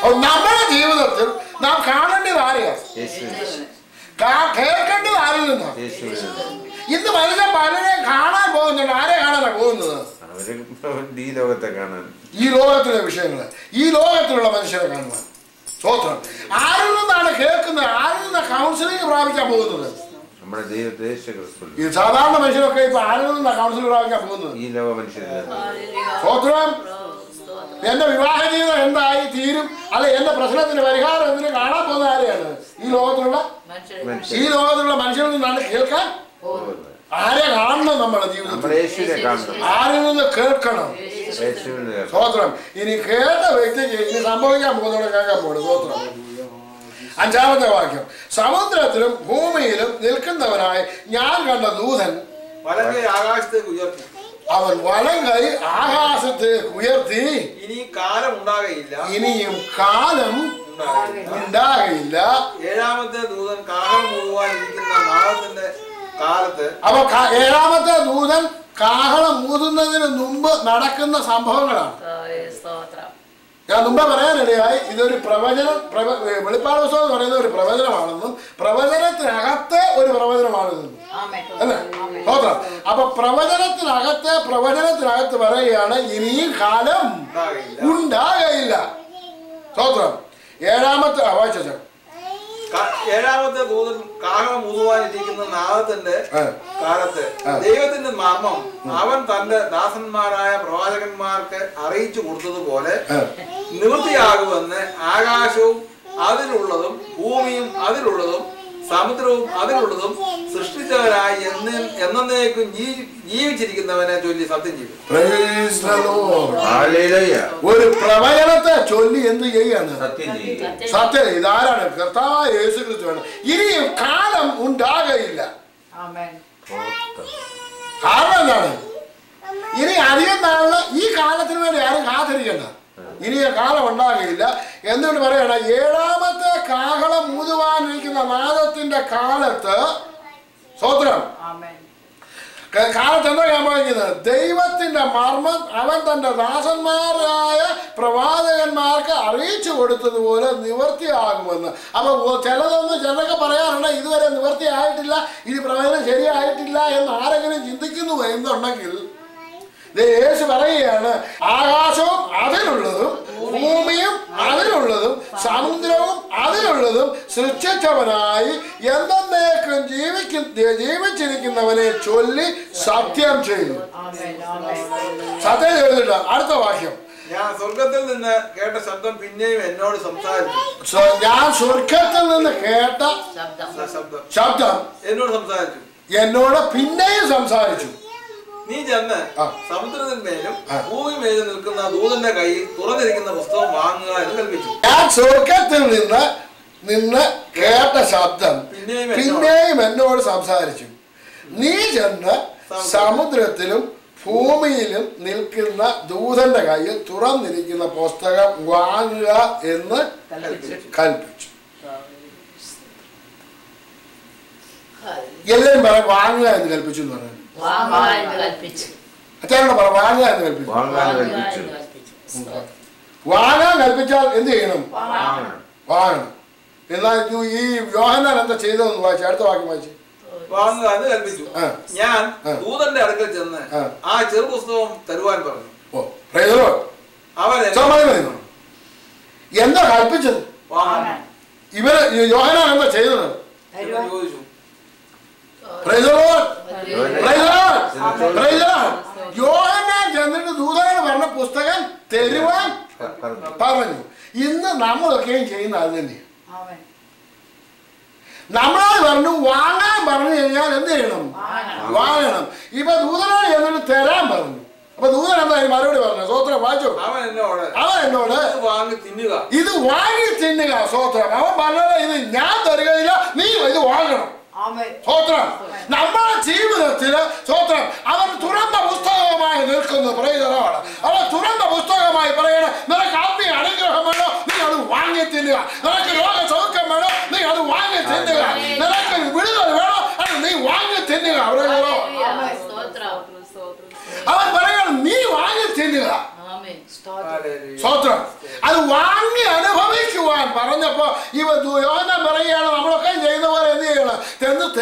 അപ്പോൾ നമ്മുടെ ജീവിതത്തിൽ നാം കാണേണ്ടത് ആരെയാണ് യേശുവിനെ കാ- കേൾക്കേണ്ടത് ആരിൽ നിന്നാണ് യേശുവിനെ ഇന്ന് മനുഷ്യൻ പലരെയും കാണാൻ പോകുന്നുണ്ട് ആരെ കാണാനാണ് പോകുന്നത് അവര് ഈ ലോകത്തെ കാണാൻ ഈ ലോകത്തിലെ വിഷയങ്ങൾ ഈ ലോകത്തിലുള്ള മനുഷ്യരെ കാണുവാൻ സ്വോത്രം ആരിൽ നിന്നാണ് കേൾക്കുന്നത് ആരിൽ നിന്നാണ് കൗൺസിലിംഗ് പ്രാപിക്കാൻ പോകുന്നത് നമ്മുടെ ദൈവത്തെ യേശു ക്രിസ്തു ഈ സാധാരണ മനുഷ്യരൊക്കെ ഇപ്പൊ ആരിൽ നിന്നാണ് കൗൺസിലിംഗ് പ്രാപിക്കാൻ പോകുന്നത് ഈ ലോക മനുഷ്യരിൽ സ്വോത്രം എന്റെ വിവാഹ ജീവിതം എന്തായി തീരും അല്ലെ എന്റെ പ്രശ്നത്തിന് പരിഹാരം എന്തിനു കാണാൻ പോകുന്ന ആരെയാണ് ഈ ലോകത്തിലുള്ള മനുഷ്യരെ ഈ ലോകത്തിലുള്ള മനുഷ്യരിൽ നിന്നാണ് കേൾക്കാൻ ആരെ കാണണം നമ്മുടെ ജീവിതത്തിൽ നമ്മുടെ യേശുവിനെ കാണണം ആരിൽ നിന്ന് കേൾക്കണം യേശുവിനെ കേൾക്കണം. സ്തോത്രം ഇനി കേട്ട വ്യക്തിക്ക് ഇനി സംഭവിക്കാൻ പോകുന്നതോടെ കേൾക്കാൻ പോകുന്നു സ്തോത്രം അഞ്ചാമത്തെ വാക്യം സമുദ്രത്തിലും ഭൂമിയിലും നിൽക്കുന്നവനായി ഞാൻ കണ്ട ദൂതൻ വലങ്കை ആകാശത്തേക്ക് ഉയർത്തി അവൻ വലം കൈ ആകാശത്തേക്ക് ഉയർത്തി ഇനി കാലം ഉണ്ടാകയില്ല ഇനിയും കാലം ഉണ്ടാകയില്ല ഉണ്ടാകയില്ല ഏഴാമത്തെ ദൂതൻ കാഹളം മുഴുവാൻ ഇരിക്കുന്ന നാളത്തിന്റെ കാലത്ത് അപ്പൊ ക- ഏഴാമത്തെ ദൂതൻ കാഹളം ഊതുന്നതിന് മുമ്പ് നടക്കുന്ന സംഭവങ്ങളാണ് സ്തോത്രം ഞാൻ മുമ്പേ പറയാനിടയായി ഇതൊരു പ്രവചനം പ്രവ- വെളിപ്പാട് പുസ്തകം എന്ന് പറയുന്നത് ഒരു പ്രവചനമാണെന്നും പ്രവചനത്തിനകത്തെ ഒരു പ്രവചനമാണിതെന്നും ആമേൻ അല്ലേ സ്തോത്രം അപ്പൊ പ്രവചനത്തിനകത്തെ പ്രവചനത്തിനകത്ത് പറയുകയാണ് ഇനിയും കാലം ഉണ്ടാകയില്ല ഉണ്ടാകയില്ല സ്തോത്രം ഏഴാമത്തെ ആ, വായിച്ചോ ചേ. ക- ഏഴാമത്തെ ദൂതൻ കാഹളം മുഴുവാൻ ഇരിക്കുന്ന നാളത്തിന്റെ ആ, കാലത്ത് ദൈവത്തിന്റെ മർമ്മം അവൻ തന്റെ ദാസന്മാരായ പ്രവാചകന്മാർക്ക് അറിയിച്ചു കൊടുത്തതുപോലെ ആ. നിവൃത്തിയാകുമെന്ന് ആകാശവും അതിലുള്ളതും ഭൂമിയും അതിലുള്ളതും സമുദ്രവും അതിലുള്ളതും സൃഷ്ടിച്ചവരായി എന്ന് എന്നേക്കും ജീ- ജീവിച്ചിരിക്കുന്നവനെ ചൊല്ലി സത്യം ചെയ്തു Praise the Lord. ഹല്ലേലൂയ. ഒരു പ്രവചനത്തെ ചൊല്ലി എന്ത് ചെയ്യാണ് സത്യം ചെയ്യുക സത്യം ഇതാരാണ് കർത്താവായ യേശു ക്രിസ്തുവാണ് ഇനിയും കാലം ഉണ്ടാകയില്ല ആമേൻ കാരണം എന്താണ് ഇനി അധികം നാളില് ഈ കാലത്തിന് വേണ്ടി ആരും കാത്തിരിക്കണ്ട ഇനി ആ കാലം ഉണ്ടാകുകയില്ല എന്തുകൊണ്ട് പറയണ ഏഴാമത്തെ കാഹളം ഊതുവാനിരിക്കുന്ന നാദത്തിന്റെ കാലത്ത് സ്വത്രം ആമേൻ ക- കാലത്ത് എന്താ സംഭവിക്കുന്നത് ദൈവത്തിന്റെ മർമ്മം അവൻ തന്റെ ദാസന്മാരായ പ്രവാചകന്മാർക്ക് അറിയിച്ചു കൊടുത്തതുപോലെ നിവർത്തിയാകുമെന്ന് അപ്പൊ ഒ- ചിലതൊന്നും ചിലതൊക്കെ പറയാറുണ്ട് ഇതുവരെ നിവർത്തിയായിട്ടില്ല ഇത് പ്രവചനം ശരിയായിട്ടില്ല എന്ന് ആരെങ്കിലും ചിന്തിക്കുന്നു എന്നുണ്ടെങ്കിൽ ദേ യേശു പറയുകയാണ് ആകാശവും അതിലുള്ളതും ഭൂമിയും അതിലുള്ളതും സമുദ്രവും അതിലുള്ളതും സൃഷ്ടിച്ചവനായി എന്നേക്കും ജീവിക്കു ജീവിച്ചിരിക്കുന്നവനെ ചൊല്ലി സത്യം ചെയ്തു ആമേൻ ആമേൻ സത്യം ചെയ്തിട്ട് അടുത്ത വാക്യം ഞാൻ സ്വർഗത്തിൽ നിന്ന് കേട്ട ശബ്ദം പിന്നെയും എന്നോട് സംസാരിച്ചു സോ, ഞാൻ സ്വർഗത്തിൽ നിന്ന് കേട്ട ശബ്ദം ആ ശബ്ദം ശബ്ദം എന്നോട് സംസാരിച്ചു എന്നോട് പിന്നെയും സംസാരിച്ചു നീ ചെന്ന് ആ. സമുദ്രത്തിന്മേലും ആ. ഭൂമിമേലും നിൽക്കുന്ന ദൂതന്റെ കയ്യിൽ തുറന്നിരിക്കുന്ന പുസ്തകം വാങ്ങുക എന്ന് കൽപ്പിച്ചു ഞാൻ സ്വർഗത്തിൽ നിന്ന് നിന്ന് കേട്ട ശബ്ദം പിന്നെയും എന്നോട് പിന്നെയും എന്നോട് സംസാരിച്ചു നീ ചെന്ന് സമുദ്രത്തിലും ഭൂമിയിലും നിൽക്കുന്ന ദൂതന്റെ കയ്യിൽ തുറന്നിരിക്കുന്ന പുസ്തകം വാങ്ങുക എന്ന് കൽപ്പിച്ചു കൽപ്പിച്ചു എല്ലാവരും പറ വാങ്ങുക എന്ന് കൽപ്പിച്ചു എന്ന് പറയുന്നത് വാങ്ങുക എന്ന് കൽപ്പിച്ചു അച്ഛനോട് പറ വാങ്ങുക എന്ന് കൽപ്പിച്ചു വാങ്ങാൻ വാങ്ങുക കൽപ്പിച്ചു എന്ന് കൽപ്പിച്ചു സ്തോത്രം. വാങ്ങാൻ കൽപ്പിച്ചാൽ എന്ത് ചെയ്യണം വാങ്ങണം വാങ്ങണം എന്നാൽ ഇത് ഈ യോഹന്നാൻ എന്താ ചെയ്തതെന്ന് വായിച്ചു അടുത്ത വാക്യം വായിച്ചു വാങ്ങുക എന്ന് കൽപ്പിച്ചു ആ. ഞാൻ ആ. ദൂതന്റെ അടുക്കൽ ചെന്ന് ആ. ആ ചെറു പുസ്തകം തരുവാൻ പറഞ്ഞു ഓ പ്രൈസലോ അവൻ എന്നെ സമ്മതിക്കുന്നു എന്താ കൽപ്പിച്ചത് വാങ്ങാൻ ഇവര് ഈ യോഹന്നാൻ എന്താ ചെയ്തത് എന്ന് ചോദിച്ചു Praise the Lord. Hallelujah. Praise the Lord. Praise the Lord. Yohannan ചെന്നിട്ട് ദൂതനോട് പറഞ്ഞ പുസ്തകം തരുവാൻ പറഞ്ഞു പറഞ്ഞു ഇന്ന് നമ്മളൊക്കെയും ചെയ്യുന്ന അത് തന്നെയാണ് ആമേൻ നമ്മളോട് പറഞ്ഞു വാങ്ങാൻ പറഞ്ഞു കഴിഞ്ഞാൽ എന്ത് ചെയ്യണം വാങ്ങണം വാങ്ങണം ഇപ്പൊ ദൂതനോട് ചെന്നിട്ട് തരാൻ പറഞ്ഞു അപ്പൊ ദൂതൻ എന്താ അതിന് മറുപടി പറഞ്ഞു സ്വോത്രം വായിച്ചു അവൻ എന്നോട് അവൻ എന്നോട് ഇത് വാങ്ങി തിന്നുക ഇത് വാങ്ങി തിന്നുക സ്വോത്രം അവൻ പറഞ്ഞത് ഇത് ഞാൻ തരികയില്ല നീ ഇത് വാങ്ങണം ആമേൻ സ്വോത്രം നമ്മുടെ ജീവിതത്തില് സ്വോത്രം അവൻ തുറന്ന പുസ്തകമായി നിൽക്കുന്നു പറയുന്നതാണ് അവൻ തുറന്ന പുസ്തകമായി പറയണം നിനക്ക് ആത്മീയ അനുഗ്രഹം വേണോ നീ അത് വാങ്ങി തിന്നുക നിനക്ക് രോഗ സൗഖ്യം വേണോ നീ അത് വാങ്ങി തിന്നുക നിനക്ക് വിടുതൽ വേണോ അത് നീ വാങ്ങി തിന്നുക പറയുന്നതോ ഹല്ലേലൂയ. സ്തോത്രം അവൻ പറയണം നീ വാങ്ങി തിന്നുക ആമേൻ സ്തോത്രം ഹല്ലേലൂയ. സ്വോത്രം അത് വാങ്ങി അനുഭവിക്കുക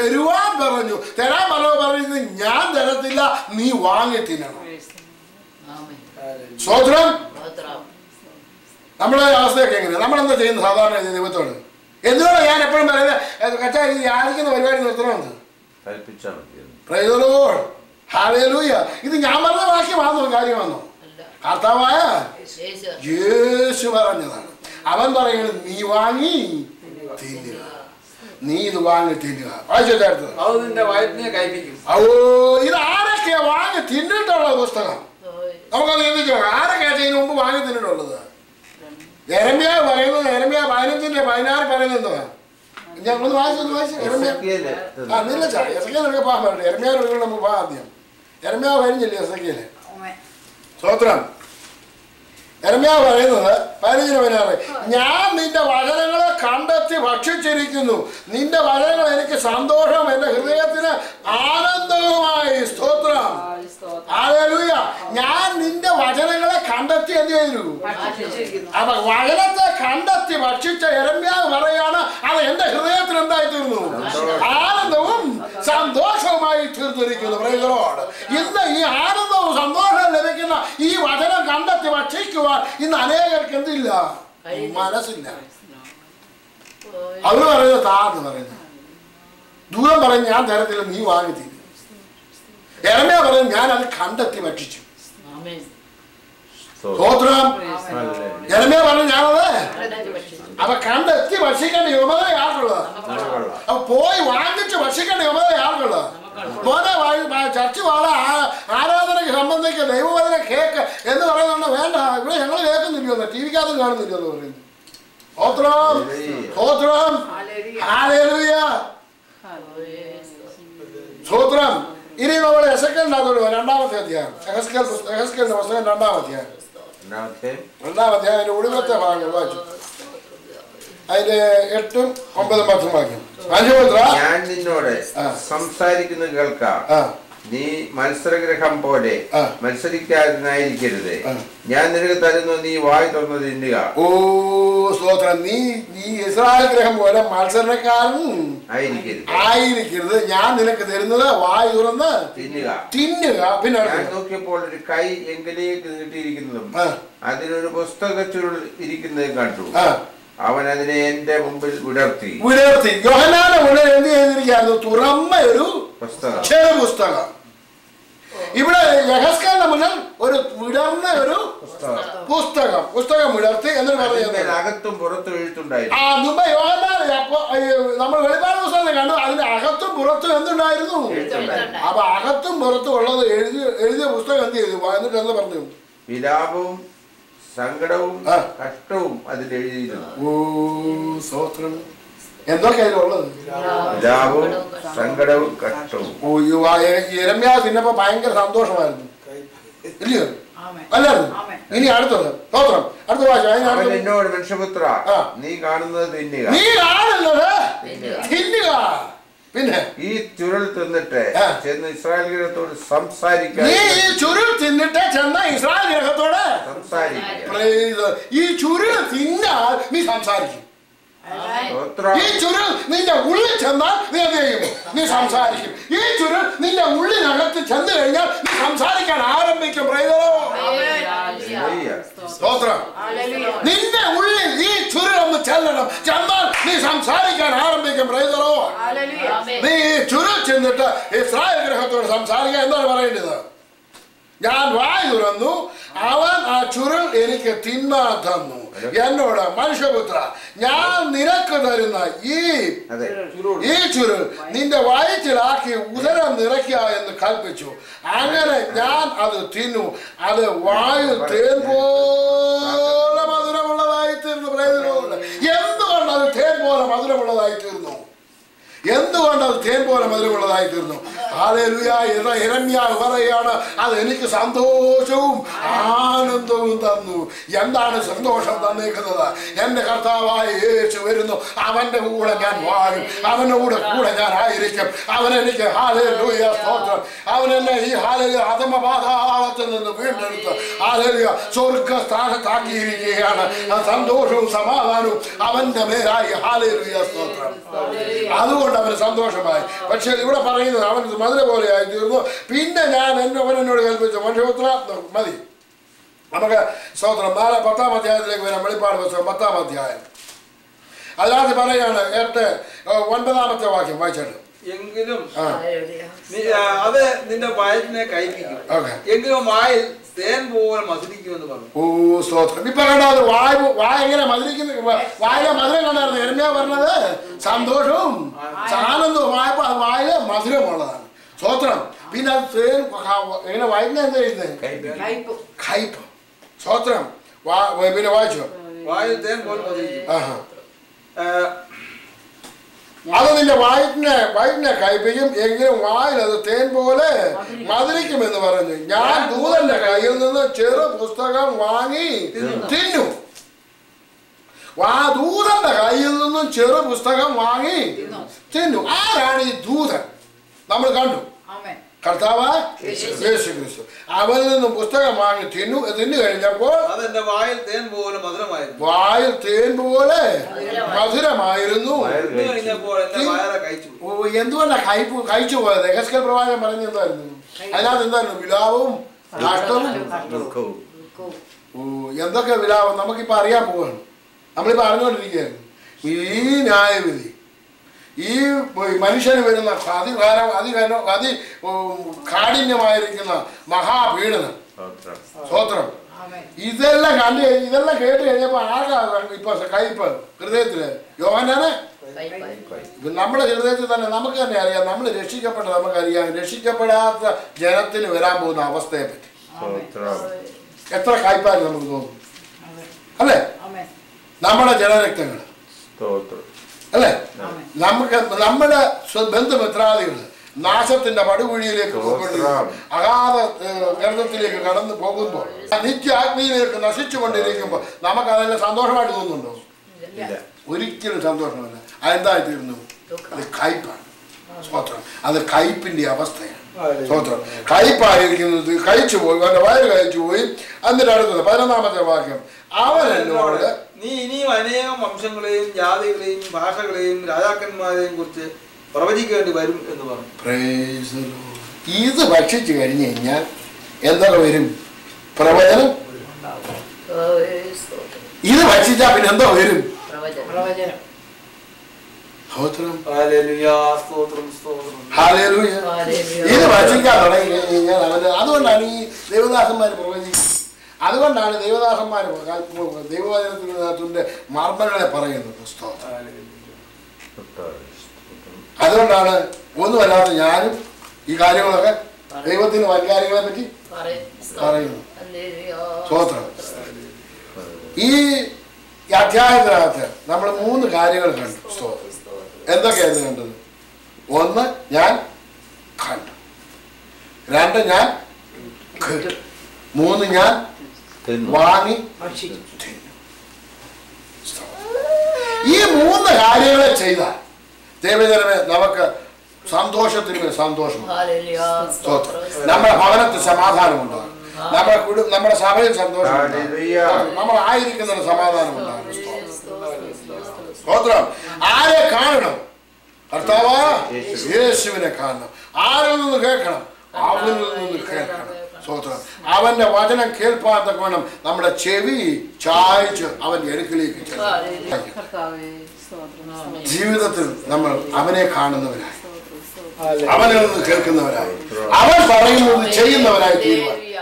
തരുവാൻ പറഞ്ഞു തരാൻ പറഞ്ഞു പറയുന്നത് ഞാൻ തരത്തില്ല നീ വാങ്ങി തിന്നണം ആമേൻ സ്വോത്രം സ്തോത്രം നമ്മളെ അവസ്ഥയൊക്കെ എങ്ങനെയാണ് നമ്മളെന്താ ചെയ്യുന്നത് സാധാരണ ഇത് ദൈവത്തോട് എന്തുകൊണ്ടാണ് ഞാൻ എപ്പോഴും പറയുന്നത് കച്ചാ ഈ യാചിക്കുന്ന പരിപാടി നിർത്തണമെന്ന് കൽപ്പിച്ചാൽ മതി പ്രൈതലോട് ഹാലേലൂയ ഇത് ഞാൻ പറഞ്ഞ വാക്യമാണോ കാര്യമാണോ അല്ല കർത്താവായ യേശു യേശു പറഞ്ഞതാണ് അവൻ പറയുന്നത് നീ വാങ്ങി തിന്നുക നീ ഇത് വാങ്ങി തിന്നുക വായിച്ചെടുത്തത് അത് നിന്റെ വയറ്റിനെ കൈപ്പിക്കും ഓ ഇത് ആരൊക്കെയാ വാങ്ങി തിന്നിട്ടുള്ള പുസ്തകം പോയി നമുക്കത് ചിന്തിച്ചോ ആരൊക്കെയാ ഇതിനു മുമ്പ് വാങ്ങി തിന്നിട്ടുള്ളത് എരമ്യ പറയുന്നത് എരമ്യ പതിനഞ്ചിന്റെ പതിനാറ് പറയുന്നത് എന്തുവാ ഞാൻ ഒന്ന് വായിച്ചു വായിച്ചു എരമ്യ എസെക്കിയേല് ആ നില്ല ചാ എസക്കിയൊക്കെ പോകാൻ പറ്റട്ടെ എരമ്യാവ് നമുക്ക് പോകാം ആദ്യം എരമ്യാവ് കഴിഞ്ഞില്ലേ എസക്കിയല്ലേ സ്തോത്രം എരമ്യാവ് പറയുന്നത് പതിനഞ്ചിന് പതിനാറ് ഞാൻ നിന്റെ വചനങ്ങളെ കണ്ടെത്തി ഭക്ഷിച്ചിരിക്കുന്നു നിന്റെ വചനങ്ങൾ എനിക്ക് സന്തോഷം എന്റെ ഹൃദയത്തിന് ആനന്ദവുമായി സ്തോത്രം ഹല്ലേലൂയ ഞാൻ നിന്റെ വചനങ്ങളെ കണ്ടെത്തി എന്ത് ചെയ്തു അപ്പൊ വചനത്തെ കണ്ടെത്തി ഭക്ഷിച്ച എരമ്യാവ് പറയാണ് അത് എന്റെ ഹൃദയത്തിന് എന്തായി തീർന്നു ആനന്ദവും സന്തോഷവുമായി തീർന്നിരിക്കുന്നു പ്രൈസലോട് ഇന്ന് ഈ ആനന്ദവും സന്തോഷവും ലഭിക്കുന്ന ഈ വചനം കണ്ടെത്തി ഭക്ഷിക്കുവാൻ ഇന്ന് അനേകർക്ക് എന്തില്ല മനസ്സില്ല പോയി അവര് പറയുന്നത് താന്ന് പറയുന്നത് ദൂരം പറയും ഞാൻ തരത്തില്ല നീ വാങ്ങി തീരും എരമ്യ പറയും ഞാൻ അത് കണ്ടെത്തി ഭക്ഷിച്ചു ആമേൻ സ്തോത്രം എരമ്യ പറഞ്ഞു ഞാനത് കണ്ടെത്തി ഭക്ഷിച്ചു അപ്പൊ കണ്ടെത്തി ഭക്ഷിക്കേണ്ട യുവത ആർക്കുള്ളത് അപ്പൊ പോയി വാങ്ങിച്ച് ഭക്ഷിക്കേണ്ട യുവത ആർക്കുള്ളത് മോനെ വാ- വാ- ചർച്ച് വാള ആരാധനയ്ക്ക് സംബന്ധിച്ച് ദൈവവചന കേക്ക് എന്ന് പറയുന്നുണ്ട് വേണ്ട ഇവിടെ ഞങ്ങൾ കേൾക്കുന്നില്ലല്ലോ ടി വിക്കകത്തും കാണുന്നില്ലല്ലോ പറയുന്നു സ്തോത്രം സ്തോത്രം ഹല്ലേലൂയ പോയി സ്തോത്രം ഇനി നമ്മൾ എസക്കലിനകത്തോട് രണ്ടാമത്തെ അധ്യായം എഹസ്കൽ എഹസ്കലിന്റെ പുസ്തകം രണ്ടാം അധ്യായം രണ്ടാമത്തെ രണ്ടാം അധ്യായം അതിന്റെ ഒടുവിലത്തെ ഭാഗങ്ങൾ വായിച്ചു അതിന്റെ എട്ടും ഒമ്പതും പത്തും വാക്യം അഞ്ചുപത്ര ഞാൻ നിന്നോട് ആ. സംസാരിക്കുന്നത് കേൾക്കാം ആ നീ മത്സരഗ്രഹം പോലെ ആ. മത്സരിക്കാരനായിരിക്കരുത് ആ. ഞാൻ നിനക്ക് തരുന്നു നീ വായി തുറന്ന് തിന്നുക ഓ സ്തോത്രം നീ നീ ഇസ്രായേൽ ഗ്രഹം പോലെ മത്സരക്കാരൻ ആയിരിക്കരുത് ആയിരിക്കരുത് ഞാൻ നിനക്ക് തരുന്നത് വായു തുറന്ന് തിന്നുക തിന്നുക പിന്നെ ഞാൻ അടുത്തത്. നോക്കിയപ്പോൾ ഒരു കൈ എങ്കിലേക്ക് നീട്ടിയിരിക്കുന്നതും ആ അതിനൊരു പുസ്തക ചുരുൾ ഇരിക്കുന്നതും കണ്ടു ആ അവൻ അതിനെ എന്റെ മുമ്പിൽ വിടർത്തി വിടർത്തി യോഹനാന ഉള്ളിൽ എന്ത് ചെയ്തിരിക്കുകയായിരുന്നു തുറന്ന ഒരു പുസ്തകം ചെറു പുസ്തകം ഇവിടെ യഹസ്കലിന്റെ മുന്നിൽ ഒരു വിടർന്ന ഒരു പുസ്തകം പുസ്തകം വിടർത്തി എന്നിട്ട് അതിന്മേൽ പറയുന്നത് അകത്തും പുറത്തും എഴുത്തുണ്ടായിരുന്നു ആ മുമ്പ് യോഹന്നാൻ അപ്പൊ ഈ നമ്മൾ വെളിപ്പാട് പുസ്തകം കണ്ടു അതിന്റെ അകത്തും പുറത്തും എന്തുണ്ടായിരുന്നു എഴുത്തുണ്ടായിരുന്നു അപ്പൊ അകത്തും പുറത്തും ഉള്ളത് എഴുതി എഴുതിയ പുസ്തകം എന്ത് ചെയ്തു എന്നിട്ട് എന്ന് പറഞ്ഞു വിലാപവും സങ്കടവും ആ. കഷ്ടവും അതിൽ എഴുതിയിരുന്നു ഓ സ്തോത്രം എന്തൊക്കെ അതിലുള്ളത് വിലാപവും സങ്കടവും കഷ്ടവും ഓ ഇരമ്യാ തിന്നപ്പോ ഭയങ്കര സന്തോഷമായിരുന്നു ഇല്ലയോ അല്ലായിരുന്നു ഇനി അടുത്തത് സ്തോത്രം അടുത്ത ഭാഷ അവൻ അതിനടുത്ത് എന്നോട് മനുഷ്യപുത്ര ആ. നീ കാണുന്നത് തിന്നുക നീ കാണുന്നത് തിന്നുക പിന്നെ ഈ ചുരുൾ തിന്നിട്ട് ആ. ചെന്ന് ഇസ്രായേൽ ഗൃഹത്തോട് സംസാരിക്കാൻ നീ ഈ ചുരുൾ തിന്നിട്ട് ചെന്ന ഇസ്രായേൽ ഗ്രഹത്തോട് സംസാരിക്കുക praise. ഈ ചുരുൾ തിന്നാൽ നീ സംസാരിക്കും സ്തോത്രം. ഈ ചുരുൾ നിന്റെ ഉള്ളിൽ ചെന്നാൽ നീ എന്ത് ചെയ്യും നീ സംസാരിക്കും ഈ ചുരുൾ നിന്റെ ഉള്ളിനകത്ത് ചെന്ന് കഴിഞ്ഞാൽ നീ സംസാരിക്കാൻ ആരംഭിക്കും praise the Lord. ഹല്ലേലൂയ. സ്തോത്രം നിന്റെ ഉള്ളിൽ ഈ ചുരുൾ ഒന്ന് ചെല്ലണം ചെന്നാൽ നീ സംസാരിക്കാൻ ആരംഭിക്കും praise the Lord. നീ ഈ ചുരുൾ ചെന്നിട്ട് ഇസ്രായേൽ ഗ്രഹത്തോട് സംസാരിക്കാൻ എന്താണ് പറയേണ്ടത് ഞാൻ വായ് തുറന്നു അവൻ ആ ചുരുൾ എനിക്ക് തിന്നാൻ തന്നു എന്നോട് മനുഷ്യപുത്ര ഞാൻ നിനക്ക് തരുന്ന ഈ അതെ ഈ ചുരുൾ നിന്റെ വയറ്റിലാക്കി ഉദരം നിറയ്ക്കുക എന്ന് കൽപ്പിച്ചു അങ്ങനെ ഞാൻ അത് തിന്നു അത് വായു തേൻ പോലെ മധുരമുള്ളതായി തീർന്നു പ്രയോജനമുണ്ട് എന്തുകൊണ്ട് അത് തേൻ പോലെ മധുരമുള്ളതായി തീർന്നു എന്തുകൊണ്ട് അത് തേൻ പോലെ മധുരമുള്ളതായി തീർന്നു ഹാലേലുയ എന്ന ഇരമ്യാവ് പറയാണ് അത് എനിക്ക് സന്തോഷവും ആനന്ദവും തന്നു എന്താണ് സന്തോഷം തന്നേക്കുന്നത് എന്റെ കർത്താവായ യേശു വരുന്നു അവന്റെ കൂടെ ഞാൻ വാഴും അവന്റെ കൂടെ കൂടെ ഞാൻ ആയിരിക്കും അവൻ എനിക്ക് ഹാലേലുയ സ്തോത്രം അവൻ എന്നെ ഈ ഹാലേലു അധമപാതാളത്തിൽ നിന്ന് വീണ്ടെടുത്ത് ഹാലേലുയ സ്വർഗ സ്ഥാനത്താക്കിയിരിക്കുകയാണ് ആ സന്തോഷവും സമാധാനവും അവന്റെ മേലായി ഹാലേലുയ സ്തോത്രം അതുകൊണ്ട് അവന് സന്തോഷമായി പക്ഷേ ഇവിടെ പറയുന്നത് അവൻ മധുര പോലെയായി തീർന്നു പിന്നെ ഞാൻ എന്നെ അവൻ എന്നോട് കൽപ്പിച്ചു മനുഷ്യപുത്ര മതി നമുക്ക് സ്തോത്രം നാളെ പത്താം അധ്യായത്തിലേക്ക് വരാം വെളിപ്പാട് പുസ്തകം പത്താം അധ്യായം അതിനകത്ത് പറയാണ് എട്ട് ഏഹ്, ഒൻപതാമത്തെ വാക്യം വായിച്ചിട്ട് എങ്കിലും ആ ഹല്ലേലൂയ. നീ- ആ, അത് നിന്റെ വയറ്റിനെ കയ്പിക്കും ഓക്കെ എങ്കിലും വായിൽ തേൻ പോലെ മധുരിക്കുമെന്ന് പറഞ്ഞു ഓ സ്തോത്രം ഇപ്പൊ കണ്ടോ അത് വായ വായ എങ്ങനെ മധുരിക്കുന്നു വായ മധുരം കണ്ടായിരുന്നു എരുമയാ പറഞ്ഞത് സന്തോഷവും ആനന്ദവും വായപ്പോ അത് വായ മധുരമുള്ളതാണ് സ്തോത്രം പിന്നെ അത് തേൻ എങ്ങനെ വായിക്കുന്ന എന്താ ചെയ്യുന്നത് കയ്പ്. കയ്പ് സ്തോത്രം വാ- പിന്നെ വായിച്ചോ വായിൽ തേൻ പോലെ മധുരിക്കും ആഹാ ആ, അത് നിന്റെ വയറ്റിനെ വയറ്റിനെ കയ്പിക്കും എങ്കിലും വായിൽ അത് തേൻ പോലെ മധുരിക്കുമെന്ന് പറഞ്ഞു ഞാൻ ദൂതന്റെ കയ്യിൽ നിന്ന് ചെറു പുസ്തകം വാങ്ങി തിന്നു വാ ദൂതന്റെ കയ്യിൽ നിന്നും ചെറു പുസ്തകം വാങ്ങി തിന്നു ആരാണ് ഈ ദൂതൻ നമ്മൾ കണ്ടു ആമേൻ. കർത്താവ് യേശു ക്രിസ്തു അവനിൽ നിന്നും പുസ്തകം വാങ്ങി തിന്നു തിന്നു കഴിഞ്ഞപ്പോൾ അതെന്റെ വായിൽ തേൻ പോലെ മധുരമായിരുന്നു വായിൽ തേൻ പോലെ മധുരമായിരുന്നു തിന്നു കഴിഞ്ഞപ്പോൾ എന്റെ വയറെ കഴിച്ചു ഓ എന്തുകൊണ്ടാ കഴിപ്പ് കഴിച്ചു പോയത് എഹസ്കൽ പ്രവാചകൻ പറഞ്ഞ എന്തായിരുന്നു അതിനകത്ത് എന്തായിരുന്നു വിലാപവും നഷ്ടവും ദുഃഖവും. ഓ എന്തൊക്കെ വിലാപം നമുക്കിപ്പോ അറിയാൻ പോവാണ് നമ്മളിപ്പോ അറിഞ്ഞുകൊണ്ടിരിക്കുകയായിരുന്നു ഈ ന്യായവിധി ഈ മനുഷ്യന് വരുന്ന അതികാരം അതികരം അതി ഉം, കാഠിന്യമായിരിക്കുന്ന മഹാപീഡനം സ്വോത്രം ആമേൻ. ഇതെല്ലാം കണ്ട് കഴിഞ്ഞ് ഇതെല്ലാം കേട്ട് കഴിഞ്ഞപ്പോ ആർക്കാ ഇപ്പൊ കയ്പ് ഹൃദയത്തില് യോഹനാണ് കയ്പായി. ഇത് നമ്മുടെ ഹൃദയത്തിൽ തന്നെ നമുക്ക് തന്നെ അറിയാം നമ്മൾ രക്ഷിക്കപ്പെട്ട നമുക്കറിയാം രക്ഷിക്കപ്പെടാത്ത ജനത്തിന് വരാൻ പോകുന്ന അവസ്ഥയെ പറ്റി എത്ര കായ്പായിട്ട് നമുക്ക് തോന്നും അല്ലേ ആമേൻ. നമ്മുടെ ജനരക്തങ്ങൾ അല്ലേ ആമേൻ. നമുക്ക് നമ്മുടെ സ്വ- ബന്ധുമിത്രാദികൾ നാശത്തിന്റെ പടുകുഴിയിലേക്ക് പോയിക്കൊണ്ടിരിക്കും അഗാധ ഏഹ്, ഗർഭത്തിലേക്ക് കടന്നു പോകുമ്പോൾ നിത്യ ആത്മീയിലേക്ക് നശിച്ചുകൊണ്ടിരിക്കുമ്പോൾ നമുക്ക് അതെല്ലാം സന്തോഷമായിട്ട് തോന്നുന്നുണ്ടോ ഇല്ല. ഒരിക്കലും സന്തോഷമല്ല അതെന്തായി തീർന്നു അത് കയ്പാണ് സ്തോത്രം അത് കയ്പിന്റെ അവസ്ഥയാണ് സ്തോത്രം കയ്പായിരിക്കുന്നത് കഴിച്ചു പോയി അവന്റെ വയറ് കഴിച്ചു പോയി എന്നിട്ട് അടുത്തത് പതിനൊന്നാമത്തെ വാക്യം അവൻ എന്നോട് നീ ഇനിയും അനേകം വംശങ്ങളെയും ജാതികളെയും ഭാഷകളെയും രാജാക്കന്മാരെയും കുറിച്ച് പ്രവചിക്കേണ്ടി വരും എന്ന് പറഞ്ഞു Praise the Lord. ഇത് ഭക്ഷിച്ചു കഴിഞ്ഞു കഴിഞ്ഞാൽ എന്തൊക്കെ വരും പ്രവചനം ഓയ് സ്തോത്രം. ഇത് ഭക്ഷിച്ചാൽ പിന്നെ എന്തോ വരും പ്രവചനം. പ്രവചനം. സ്തോത്രം ഹല്ലേലൂയാ, സ്തോത്രം സ്തോത്രം ഹാലേലൂയ ഹല്ലേലൂയ. ഇത് ഭക്ഷിക്കാൻ തുടങ്ങി കഴിഞ്ഞാൽ അവന് അതുകൊണ്ടാണ് ഈ ദേവദാസന്മാർ പ്രവചിക്കുന്നത് അതുകൊണ്ടാണ് ദേവദാസന്മാർ ദൈവവചനത്തിൻ്റെ മർമ്മങ്ങളെ പറയുന്നത് സ്തോത്രം അതുകൊണ്ടാണ് ഒന്നുമല്ലാതെ ഞാനും ഈ കാര്യങ്ങളൊക്കെ ദൈവത്തിന് വൻകാര്യങ്ങളെ പറ്റി പറയും. പറയുന്നു ഹല്ലേലൂയ. സ്തോത്രം ഈ അധ്യായത്തിനകത്ത് നമ്മൾ മൂന്ന് കാര്യങ്ങൾ കണ്ടു സ്തോത്രം എന്തൊക്കെയായിരുന്നു കണ്ടത് ഒന്ന് ഞാൻ കണ്ടു രണ്ട് ഞാൻ കേട്ടു മൂന്ന് ഞാൻ വാങ്ങി ഭക്ഷിച്ചു. ഈ മൂന്ന് കാര്യങ്ങളെ ചെയ്താൽ ദൈവജനമേ നമുക്ക് സന്തോഷത്തിന് മേൽ സന്തോഷം ഹല്ലേലൂയ. സ്തോത്രം സ്തോത്രം. നമ്മുടെ ഭവനത്തിൽ സമാധാനം ഉണ്ടാകും നമ്മുടെ കുടും നമ്മുടെ സഭയിൽ സന്തോഷം ഉണ്ടാകും. ഹല്ലേലൂയ. നമ്മൾ ആയിരിക്കുന്നതിന് സമാധാനം ഉണ്ടാകും സ്തോത്രം. സ്തോത്രം. സ്തോത്രം ആരെ കാണണം കർത്താവ് യേശു. യേശുവിനെ കാണണം ആരിൽ നിന്ന് കേൾക്കണം അവനിൽ നിന്ന് കേൾക്കണം സ്തോത്രം അവന്റെ വചനം കേൾപ്പാത്ത വേണം നമ്മുടെ ചെവി ചായച്ച് അവന്റെ അടുക്കിലേക്ക് ചെല്ലണം. ഹല്ലേലൂയ. കർത്താവേ, സ്തോത്രം. ആമേൻ. ജീവിതത്തിൽ നമ്മൾ അവനെ കാണുന്നവരായി സ്തോത്രം. സ്തോത്രം. അവനിൽ നിന്ന് കേൾക്കുന്നവരായി അവൻ പറയുന്നത് ചെയ്യുന്നവരായി തീരുവാൻ